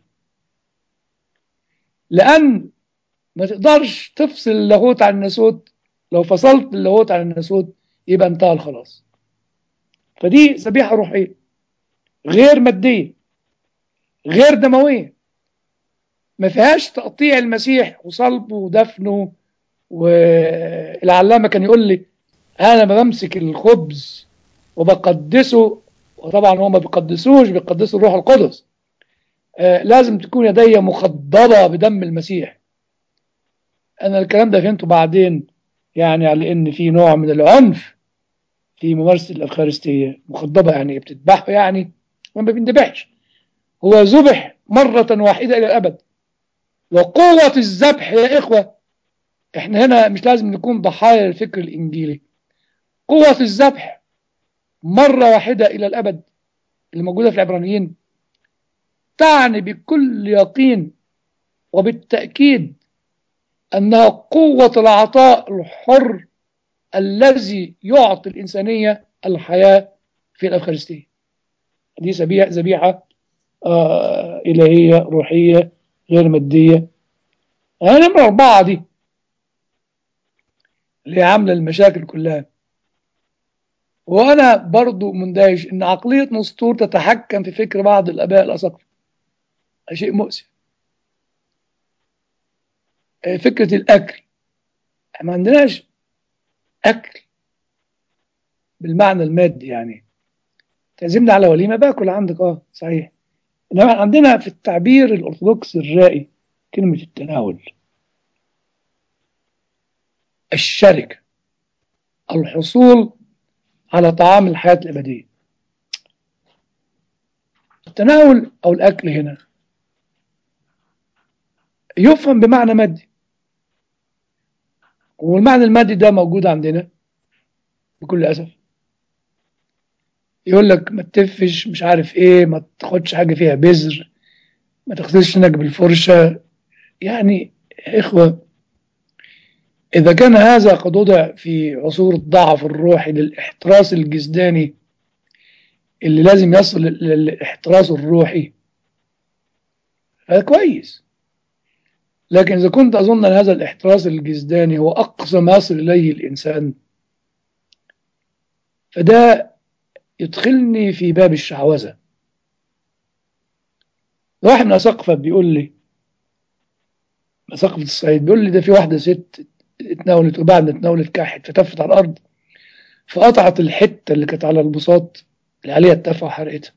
لأن ما تقدرش تفصل اللاهوت عن الناسوت لو فصلت اللاهوت عن الناسوت يبقى انتهى الخلاص فدي ذبيحة روحية غير مادية غير دموية ما فيهاش تقطيع المسيح وصلبه ودفنه والعلامة كان يقول لي أنا ما بمسك الخبز وبقدسه وطبعا هو ما بيقدسوش بيقدسوا الروح القدس آه لازم تكون يدي مخضبة بدم المسيح أنا الكلام ده فهمته بعدين يعني على إن في نوع من العنف في ممارسة الأفخارستية مخضبة يعني بتذبحه يعني ما بيندبحش هو ذبح مرة واحدة إلى الأبد وقوة الذبح يا إخوة إحنا هنا مش لازم نكون ضحايا الفكر الإنجيلي قوة الذبح مرة واحدة إلى الأبد اللي موجودة في العبرانيين تعني بكل يقين وبالتأكيد أنها قوة العطاء الحر الذي يعطي الإنسانية الحياة في الأفخارستية دي ذبيحة آه إلهية روحية غير مادية آه نمرة أربعة دي اللي هي عاملة المشاكل كلها وأنا برضو مندهش إن عقلية نسطور تتحكم في فكر بعض الآباء الأساقفة شيء مؤسف فكرة الأكل ما عندناش أكل بالمعنى المادي يعني تعزمنا على وليمة باكل عندك اه صحيح إنما عندنا في التعبير الأرثوذكسي الرائي كلمة التناول الشركة الحصول على طعام الحياة الأبدية التناول أو الأكل هنا يفهم بمعنى مادي والمعنى المادي ده موجود عندنا بكل أسف يقول لك ما تتفش مش عارف ايه ما تاخدش حاجة فيها بذر ما تغسلش سنك بالفرشة يعني إخوة إذا كان هذا قد وضع في عصور الضعف الروحي للاحتراس الجسداني اللي لازم يصل للاحتراس الروحي هذا كويس لكن إذا كنت أظن أن هذا الاحتراس الجسداني هو أقصى ما يصل إليه الإنسان فده يدخلني في باب الشعوذة واحد من أسقفة بيقول لي أسقفة الصعيد بيقول لي ده في واحدة ست اتناولت وبعد ما اتناولت كحت فتفت على الأرض فقطعت الحتة اللي كانت على البساط اللي عليها التفة وحرقتها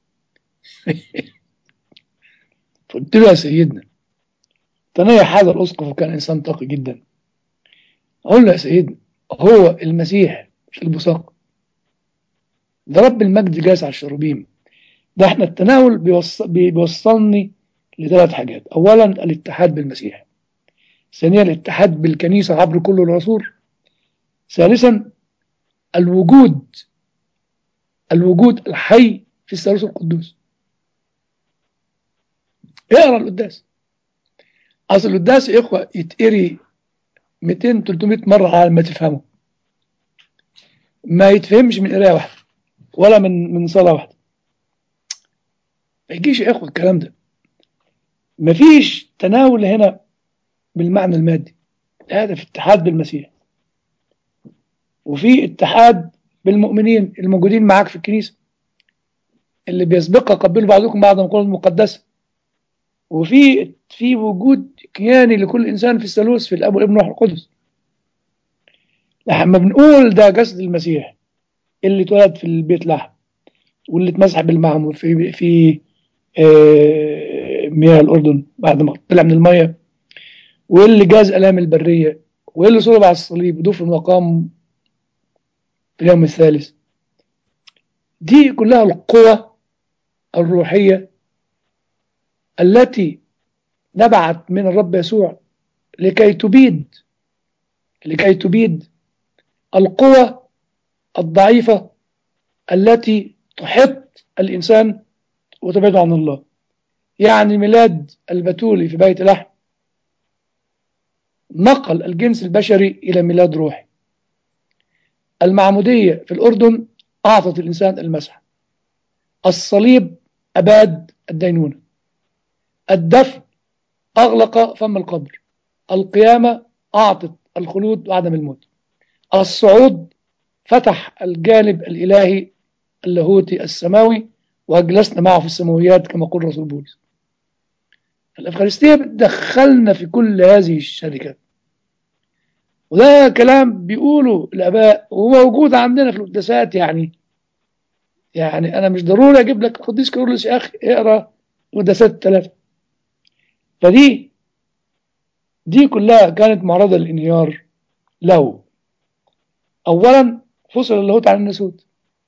فقلت له يا سيدنا تنيح هذا الأسقف وكان إنسان تقي جدا أقول له يا سيدنا هو المسيح في البصاق ده رب المجد جالس على الشروبيم ده احنا التناول بيوص... بيوصلني لثلاث حاجات اولا الاتحاد بالمسيح ثانيا الاتحاد بالكنيسة عبر كل العصور ثالثا الوجود الوجود الحي في الثالوث القدوس اقرا القداس اصل القداس يا اخوه يتقري 200 300 مره على ما تفهمه ما يتفهمش من قرايه واحده ولا من من صلاه واحده ما يجيش يا اخوه الكلام ده مفيش تناول هنا بالمعنى المادي هذا في اتحاد بالمسيح وفي اتحاد بالمؤمنين الموجودين معاك في الكنيسه اللي بيسبقها قبلوا بعضكم بعض القرون المقدسه وفي في وجود كياني لكل انسان في الثالوث في الاب والابن والروح القدس لما بنقول ده جسد المسيح اللي اتولد في البيت لحم واللي اتمسح بالمعمور في في آه، مياه الاردن بعد ما طلع من الميه واللي جاز الام البريه واللي صلب على الصليب ودفن وقام في اليوم الثالث دي كلها القوى الروحيه التي نبعت من الرب يسوع لكي تبيد لكي تبيد القوى الضعيفة التي تحط الإنسان وتبعده عن الله يعني ميلاد البتولي في بيت لحم نقل الجنس البشري إلى ميلاد روحي المعمودية في الأردن أعطت الإنسان المسح الصليب أباد الدينونة الدفن أغلق فم القبر القيامة أعطت الخلود وعدم الموت الصعود فتح الجانب الإلهي اللاهوتي السماوي وأجلسنا معه في السماويات كما قال رسول بولس الأفغانستية بتدخلنا في كل هذه الشركات وده كلام بيقوله الآباء وموجود عندنا في القداسات يعني يعني أنا مش ضروري أجيب لك قديس كيرلس يا أخي اقرأ القداسات الثلاثة فدي دي كلها كانت معرضة للانهيار له أولا فصل اللاهوت عن الناسوت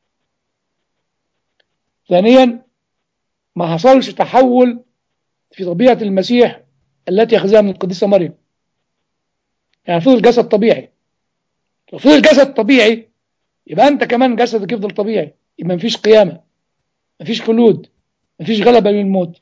ثانيا ما حصلش تحول في طبيعة المسيح التي أخذها من القديسة مريم يعني فضل جسد طبيعي لو فضل جسد طبيعي يبقى أنت كمان جسدك يفضل طبيعي يبقى مفيش قيامة مفيش خلود مفيش غلبة للموت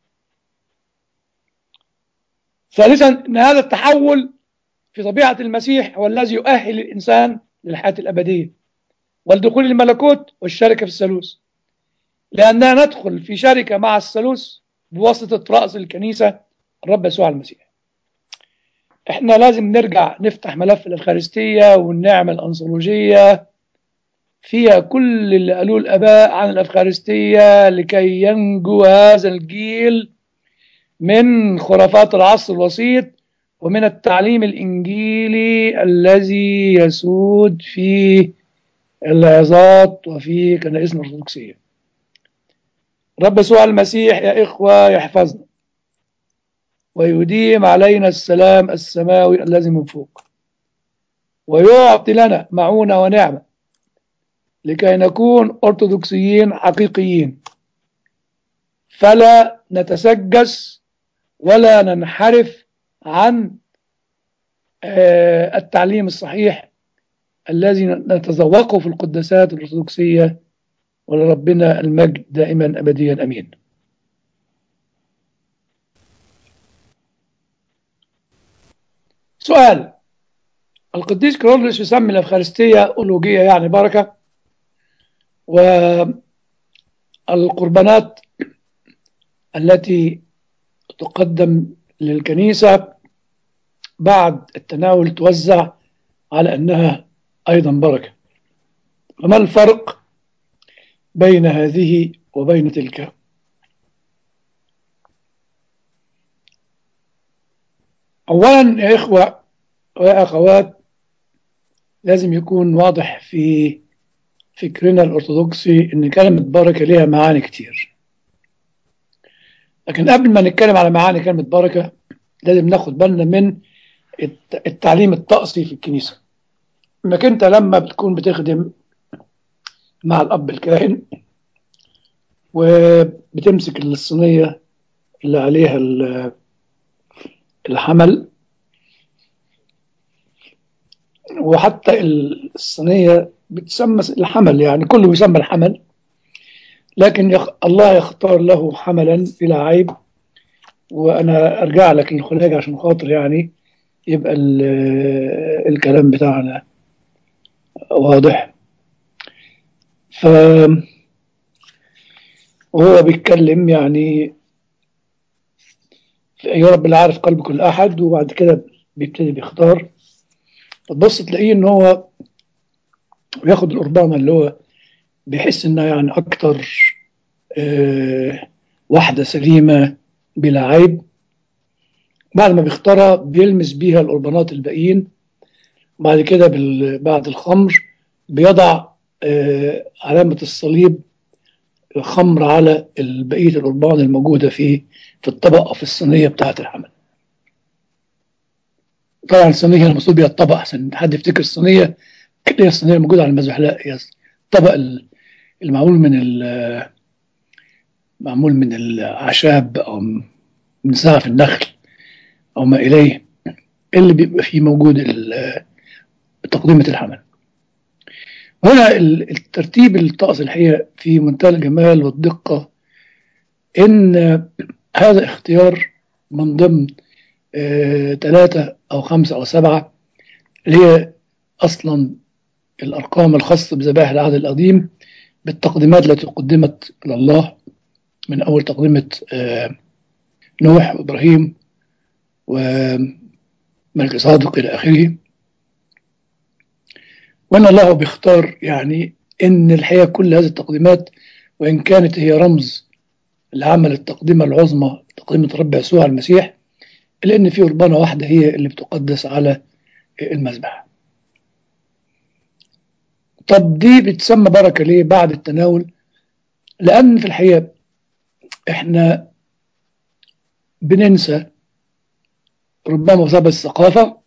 ثالثا ان هذا التحول في طبيعه المسيح هو الذي يؤهل الانسان للحياه الابديه والدخول الملكوت والشركه في الثالوث لاننا ندخل في شركه مع الثالوث بواسطه راس الكنيسه الرب يسوع المسيح احنا لازم نرجع نفتح ملف الافخارستيه والنعمه الانثولوجيه فيها كل اللي قالوه الاباء عن الافخارستيه لكي ينجو هذا الجيل من خرافات العصر الوسيط ومن التعليم الإنجيلي الذي يسود في العظات وفي كنائسنا الأرثوذكسية رب يسوع المسيح يا إخوة يحفظنا ويديم علينا السلام السماوي الذي من فوق ويعطي لنا معونة ونعمة لكي نكون أرثوذكسيين حقيقيين فلا نتسجس ولا ننحرف عن التعليم الصحيح الذي نتذوقه في القداسات الأرثوذكسية ولربنا المجد دائما أبديا أمين سؤال القديس كرولوس يسمي الأفخارستية أولوجية يعني بركة والقربانات التي تقدم للكنيسة بعد التناول توزع على أنها أيضا بركة فما الفرق بين هذه وبين تلك أولا يا إخوة ويا أخوات لازم يكون واضح في فكرنا الأرثوذكسي أن كلمة بركة لها معاني كتير لكن قبل ما نتكلم على معاني كلمة بركة لازم ناخد بالنا من التعليم الطقسي في الكنيسة انك انت لما بتكون بتخدم مع الاب الكاهن وبتمسك الصينيه اللي عليها ال- الحمل وحتى الصينيه بتسمى الحمل يعني كله بيسمى الحمل لكن يخ... الله يختار له حملا بلا عيب وانا ارجع لك للخلاج عشان خاطر يعني يبقى ال... الكلام بتاعنا واضح ف وهو بيتكلم يعني يا رب اللي عارف قلب كل احد وبعد كده بيبتدي بيختار تبص تلاقيه ان هو بياخد القربانه اللي هو بيحس انها يعني اكتر آه، واحده سليمه بلا عيب بعد ما بيختارها بيلمس بيها القربانات الباقيين بعد كده بال- بعد الخمر بيضع آه، علامة الصليب الخمر على بقية القربان الموجودة في في الطبق أو في الصينية بتاعة الحمل طبعا الصينية المقصود بيها الطبق عشان حد يفتكر الصينية كده هي الصينية الموجودة على المذبح لا هي الطبق ال- المعمول من ال- معمول من الأعشاب أو من سقف النخل أو ما إليه اللي بيبقى فيه موجود ال- تقديمة الحمل هنا ال- الترتيب الطقس الحقيقة في منتهى الجمال والدقة إن هذا اختيار من ضمن ثلاثة أو خمسة أو سبعة اللي هي أصلا الأرقام الخاصة بذبائح العهد القديم بالتقديمات التي قدمت لله من أول تقدمة آه، نوح وإبراهيم وملك صادق إلى آخره وأن الله بيختار يعني إن الحقيقة كل هذه التقديمات وإن كانت هي رمز لعمل التقدمة العظمى تقدمة رب يسوع المسيح إلا إن في قربانة واحدة هي اللي بتقدس على المذبح طب دي بتسمى بركة ليه بعد التناول لأن في الحقيقة إحنا بننسى ربما بسبب الثقافة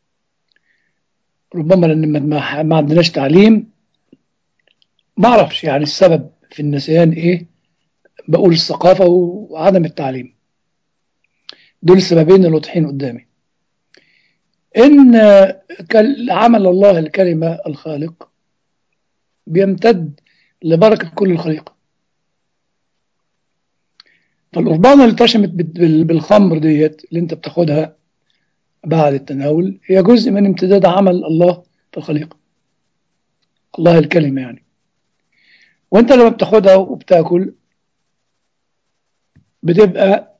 ربما لأن ما- ما ما عندناش تعليم ما أعرفش يعني السبب في النسيان إيه بقول الثقافة وعدم التعليم دول السببين اللي واضحين قدامي إن كال- عمل الله الكلمة الخالق بيمتد لبركة كل الخليقة فالقربانة اللي اترشمت بال- بالخمر ديت اللي انت بتاخدها بعد التناول هي جزء من امتداد عمل الله في الخليقة الله الكلمة يعني وانت لما بتاخدها وبتاكل بتبقى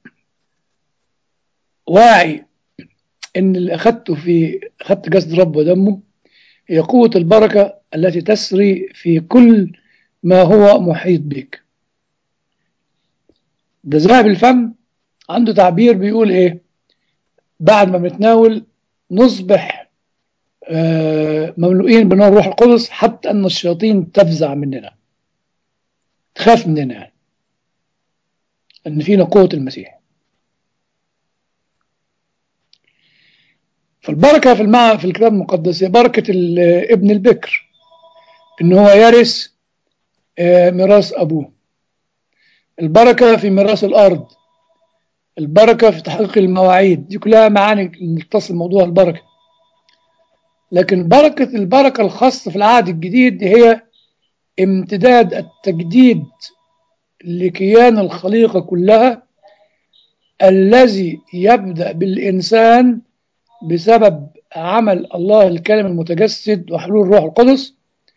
واعي ان اللي اخدته في اخدت جسد رب ودمه هي قوة البركة التي تسري في كل ما هو محيط بك ده ذهب الفم عنده تعبير بيقول ايه بعد ما بنتناول نصبح آه، مملوئين بنور الروح القدس حتى ان الشياطين تفزع مننا تخاف مننا يعني ان فينا قوة المسيح فالبركة في المع... في الكتاب المقدس هي بركة ال- ابن البكر ان هو يرث آه، ميراث ابوه البركة في ميراث الارض البركة في تحقيق المواعيد دي كلها معاني متصل موضوع البركة لكن بركة البركة الخاصة في العهد الجديد هي امتداد التجديد لكيان الخليقة كلها الذي يبدأ بالإنسان بسبب عمل الله الكلمة المتجسد وحلول الروح القدس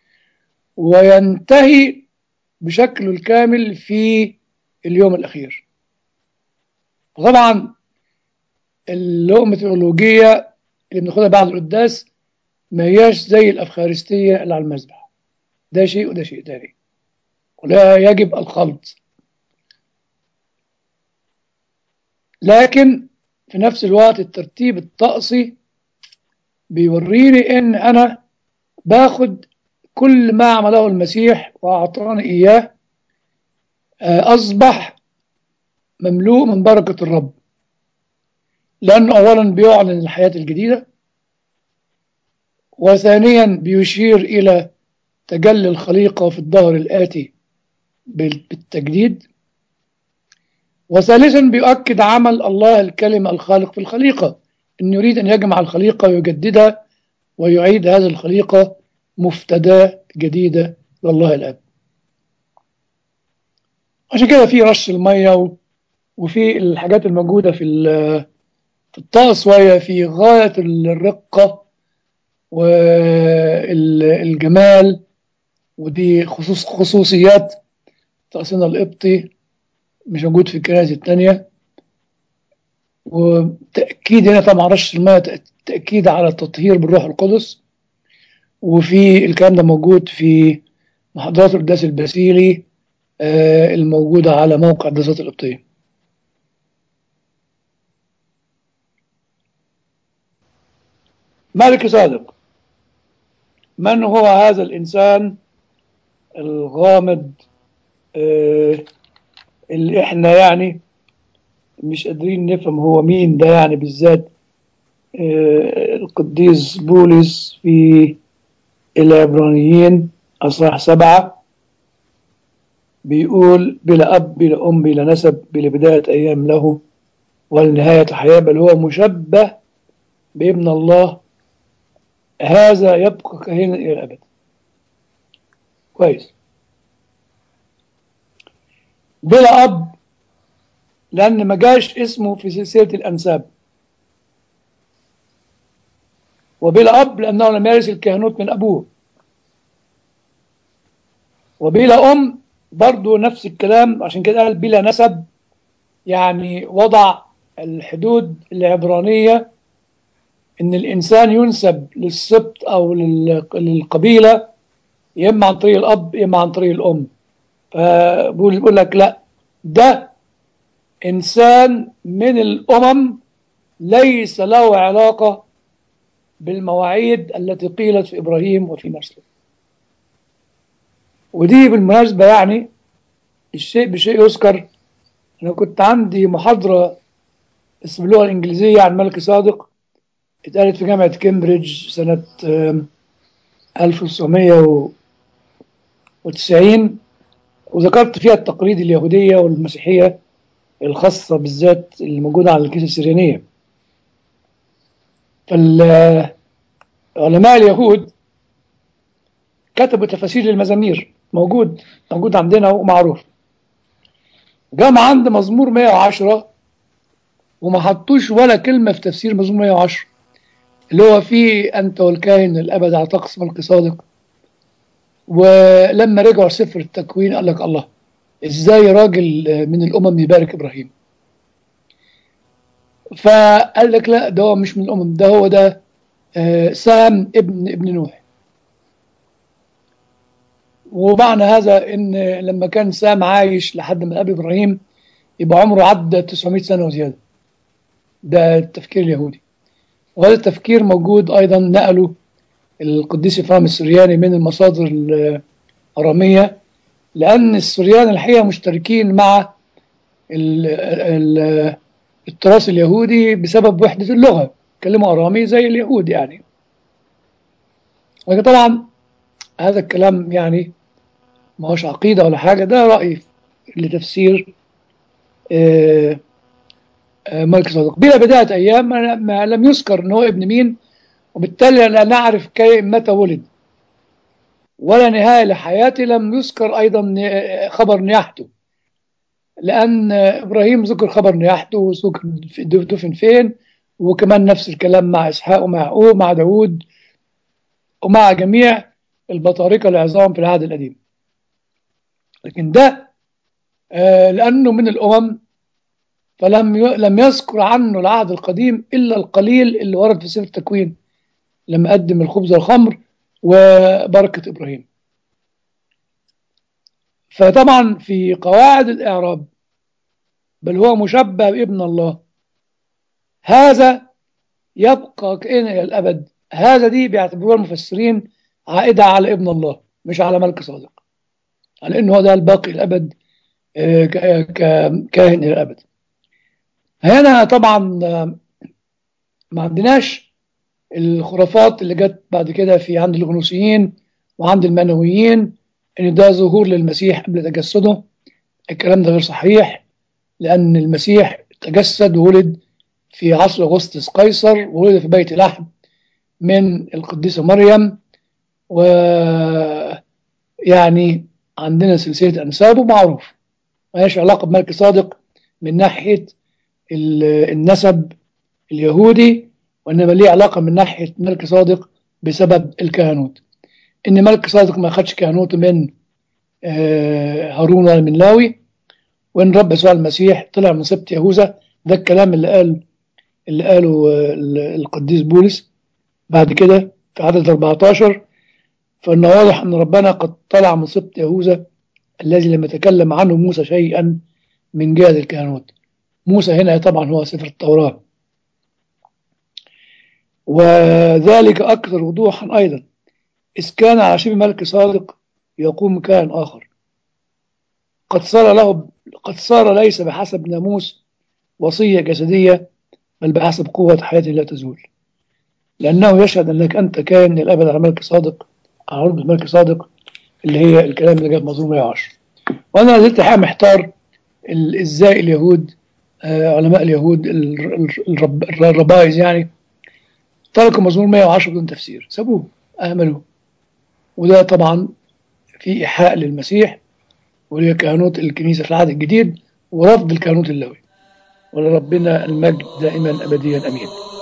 وينتهي بشكله الكامل في اليوم الأخير طبعا اللقمة الأولوجية اللي بناخدها بعد القداس ما هياش زي الأفخارستية اللي على المذبح ده شيء وده شيء تاني ولا يجب الخلط لكن في نفس الوقت الترتيب الطقسي بيوريني ان انا باخد كل ما عمله المسيح واعطاني اياه آه، اصبح مملوء من بركة الرب لانه اولا بيعلن الحياة الجديدة وثانيا بيشير إلى تجلي الخليقة في الظهر الآتي بال- بالتجديد وثالثا بيؤكد عمل الله الكلمة الخالق في الخليقة أن يريد أن يجمع الخليقة ويجددها ويعيد هذه الخليقة مفتداة جديدة لله الأب عشان كده في رش المية و- وفي الحاجات الموجودة في ال- في الطقس وهي في غاية الرقة والجمال ودي خصوص خصوصيات طقسنا القبطي مش موجود في الكنائس التانية وتأكيد هنا طبعا رش المية تأ- تأكيد على التطهير بالروح القدس وفي الكلام ده موجود في محاضرات القداس الباسيلي آه، الموجودة على موقع الدراسات القبطية ملك صادق من هو هذا الإنسان الغامض آه، اللي احنا يعني مش قادرين نفهم هو مين ده يعني بالذات آه، القديس بولس في العبرانيين أصحاح سبعة بيقول بلا أب بلا أم بلا نسب بلا بداية أيام له ولا نهاية حياة بل هو مشبه بابن الله هذا يبقى كهنا إلى الأبد كويس بلا أب لأن ما جاش اسمه في سلسلة الأنساب وبلا أب لأنه لم يرث الكهنوت من أبوه وبلا أم برضو نفس الكلام عشان كده قال بلا نسب يعني وضع الحدود العبرانية إن الإنسان ينسب للسبط أو لل- للقبيلة يا إما عن طريق الأب يا إما عن طريق الأم فبقول بيقول لك لا ده إنسان من الأمم ليس له علاقة بالمواعيد التي قيلت في إبراهيم وفي نسله ودي بالمناسبة يعني الشيء بشيء يذكر أنا كنت عندي محاضرة اسم اللغة الإنجليزية عن ملك صادق اتقالت في جامعة كامبريدج سنة آم، 1990 وذكرت فيها التقاليد اليهودية والمسيحية الخاصة بالذات اللي موجودة على الكنيسة السريانية فالعلماء اليهود كتبوا تفاسير للمزامير موجود موجود عندنا ومعروف جمع عند مزمور 110 وما حطوش ولا كلمة في تفسير مزمور 110 اللي هو فيه أنت والكاهن الأبد على طقس ملك صادق ولما رجعوا سفر التكوين قال لك الله ازاي راجل من الأمم يبارك إبراهيم فقال لك لا ده هو مش من الأمم ده هو ده آه، سام ابن ابن نوح ومعنى هذا ان لما كان سام عايش لحد ما قابل ابراهيم يبقى عمره عدى 900 سنه وزياده ده التفكير اليهودي وهذا التفكير موجود ايضا نقله القديس افرام السرياني من المصادر الاراميه لان السريان الحقيقه مشتركين مع ال ال التراث اليهودي بسبب وحده اللغه كلموا ارامي زي اليهود يعني لكن طبعا هذا الكلام يعني ما هوش عقيدة ولا حاجة ده رأي لتفسير آه، آه، ملك صادق بلا بداية أيام ما- ما لم يذكر أنه هو ابن مين وبالتالي لا نعرف كي متى ولد ولا نهاية لحياته لم يذكر أيضا ن- خبر نياحته لأن إبراهيم ذكر خبر نياحته وذكر في- دفن فين وكمان نفس الكلام مع إسحاق ومع يعقوب مع داوود ومع جميع البطاركة العظام في العهد القديم لكن ده آه، لأنه من الأمم فلم ي- لم يذكر عنه العهد القديم إلا القليل اللي ورد في سفر التكوين لما قدم الخبز والخمر وبركة إبراهيم فطبعا في قواعد الإعراب بل هو مشبه بابن الله هذا يبقى كائنا إلى الأبد هذا دي بيعتبروها المفسرين عائدة على ابن الله مش على ملك صادق على انه هو ده الباقي الابد آه، ك- ك- كاهن الى الابد هنا طبعا آه، ما عندناش الخرافات اللي جت بعد كده في عند الغنوصيين وعند المانويين ان ده ظهور للمسيح قبل تجسده الكلام ده غير صحيح لان المسيح تجسد وولد في عصر اغسطس قيصر وولد في بيت لحم من القديسه مريم و يعني عندنا سلسله انسابه معروف مالهاش علاقه بملك صادق من ناحيه النسب اليهودي وانما ليه علاقه من ناحيه ملك صادق بسبب الكهنوت ان ملك صادق ما خدش كهنوت من هارون ولا من لاوي وان رب يسوع المسيح طلع من سبط يهوذا ده الكلام اللي قال اللي قاله القديس بولس بعد كده في عدد 14 فإنه واضح أن ربنا قد طلع من سبط يهوذا الذي لم يتكلم عنه موسى شيئا من جهة الكهنوت موسى هنا طبعا هو سفر التوراة وذلك أكثر وضوحا أيضا إذ كان على شبه ملك صادق يقوم كائن آخر قد صار له قد صار ليس بحسب ناموس وصية جسدية بل بحسب قوة حياة لا تزول لأنه يشهد أنك أنت كائن للأبد على ملك صادق على عرض ملك صادق اللي هي الكلام اللي جاء في مزمور 110 وأنا زلت حقيقة محتار إزاي اليهود آه علماء اليهود الرب الربائز يعني تركوا مزمور 110 بدون تفسير سابوه أهملوه وده طبعا في إيحاء للمسيح ولكهنوت الكنيسة في العهد الجديد ورفض الكهنوت اللوي ولربنا المجد دائما أبديا أمين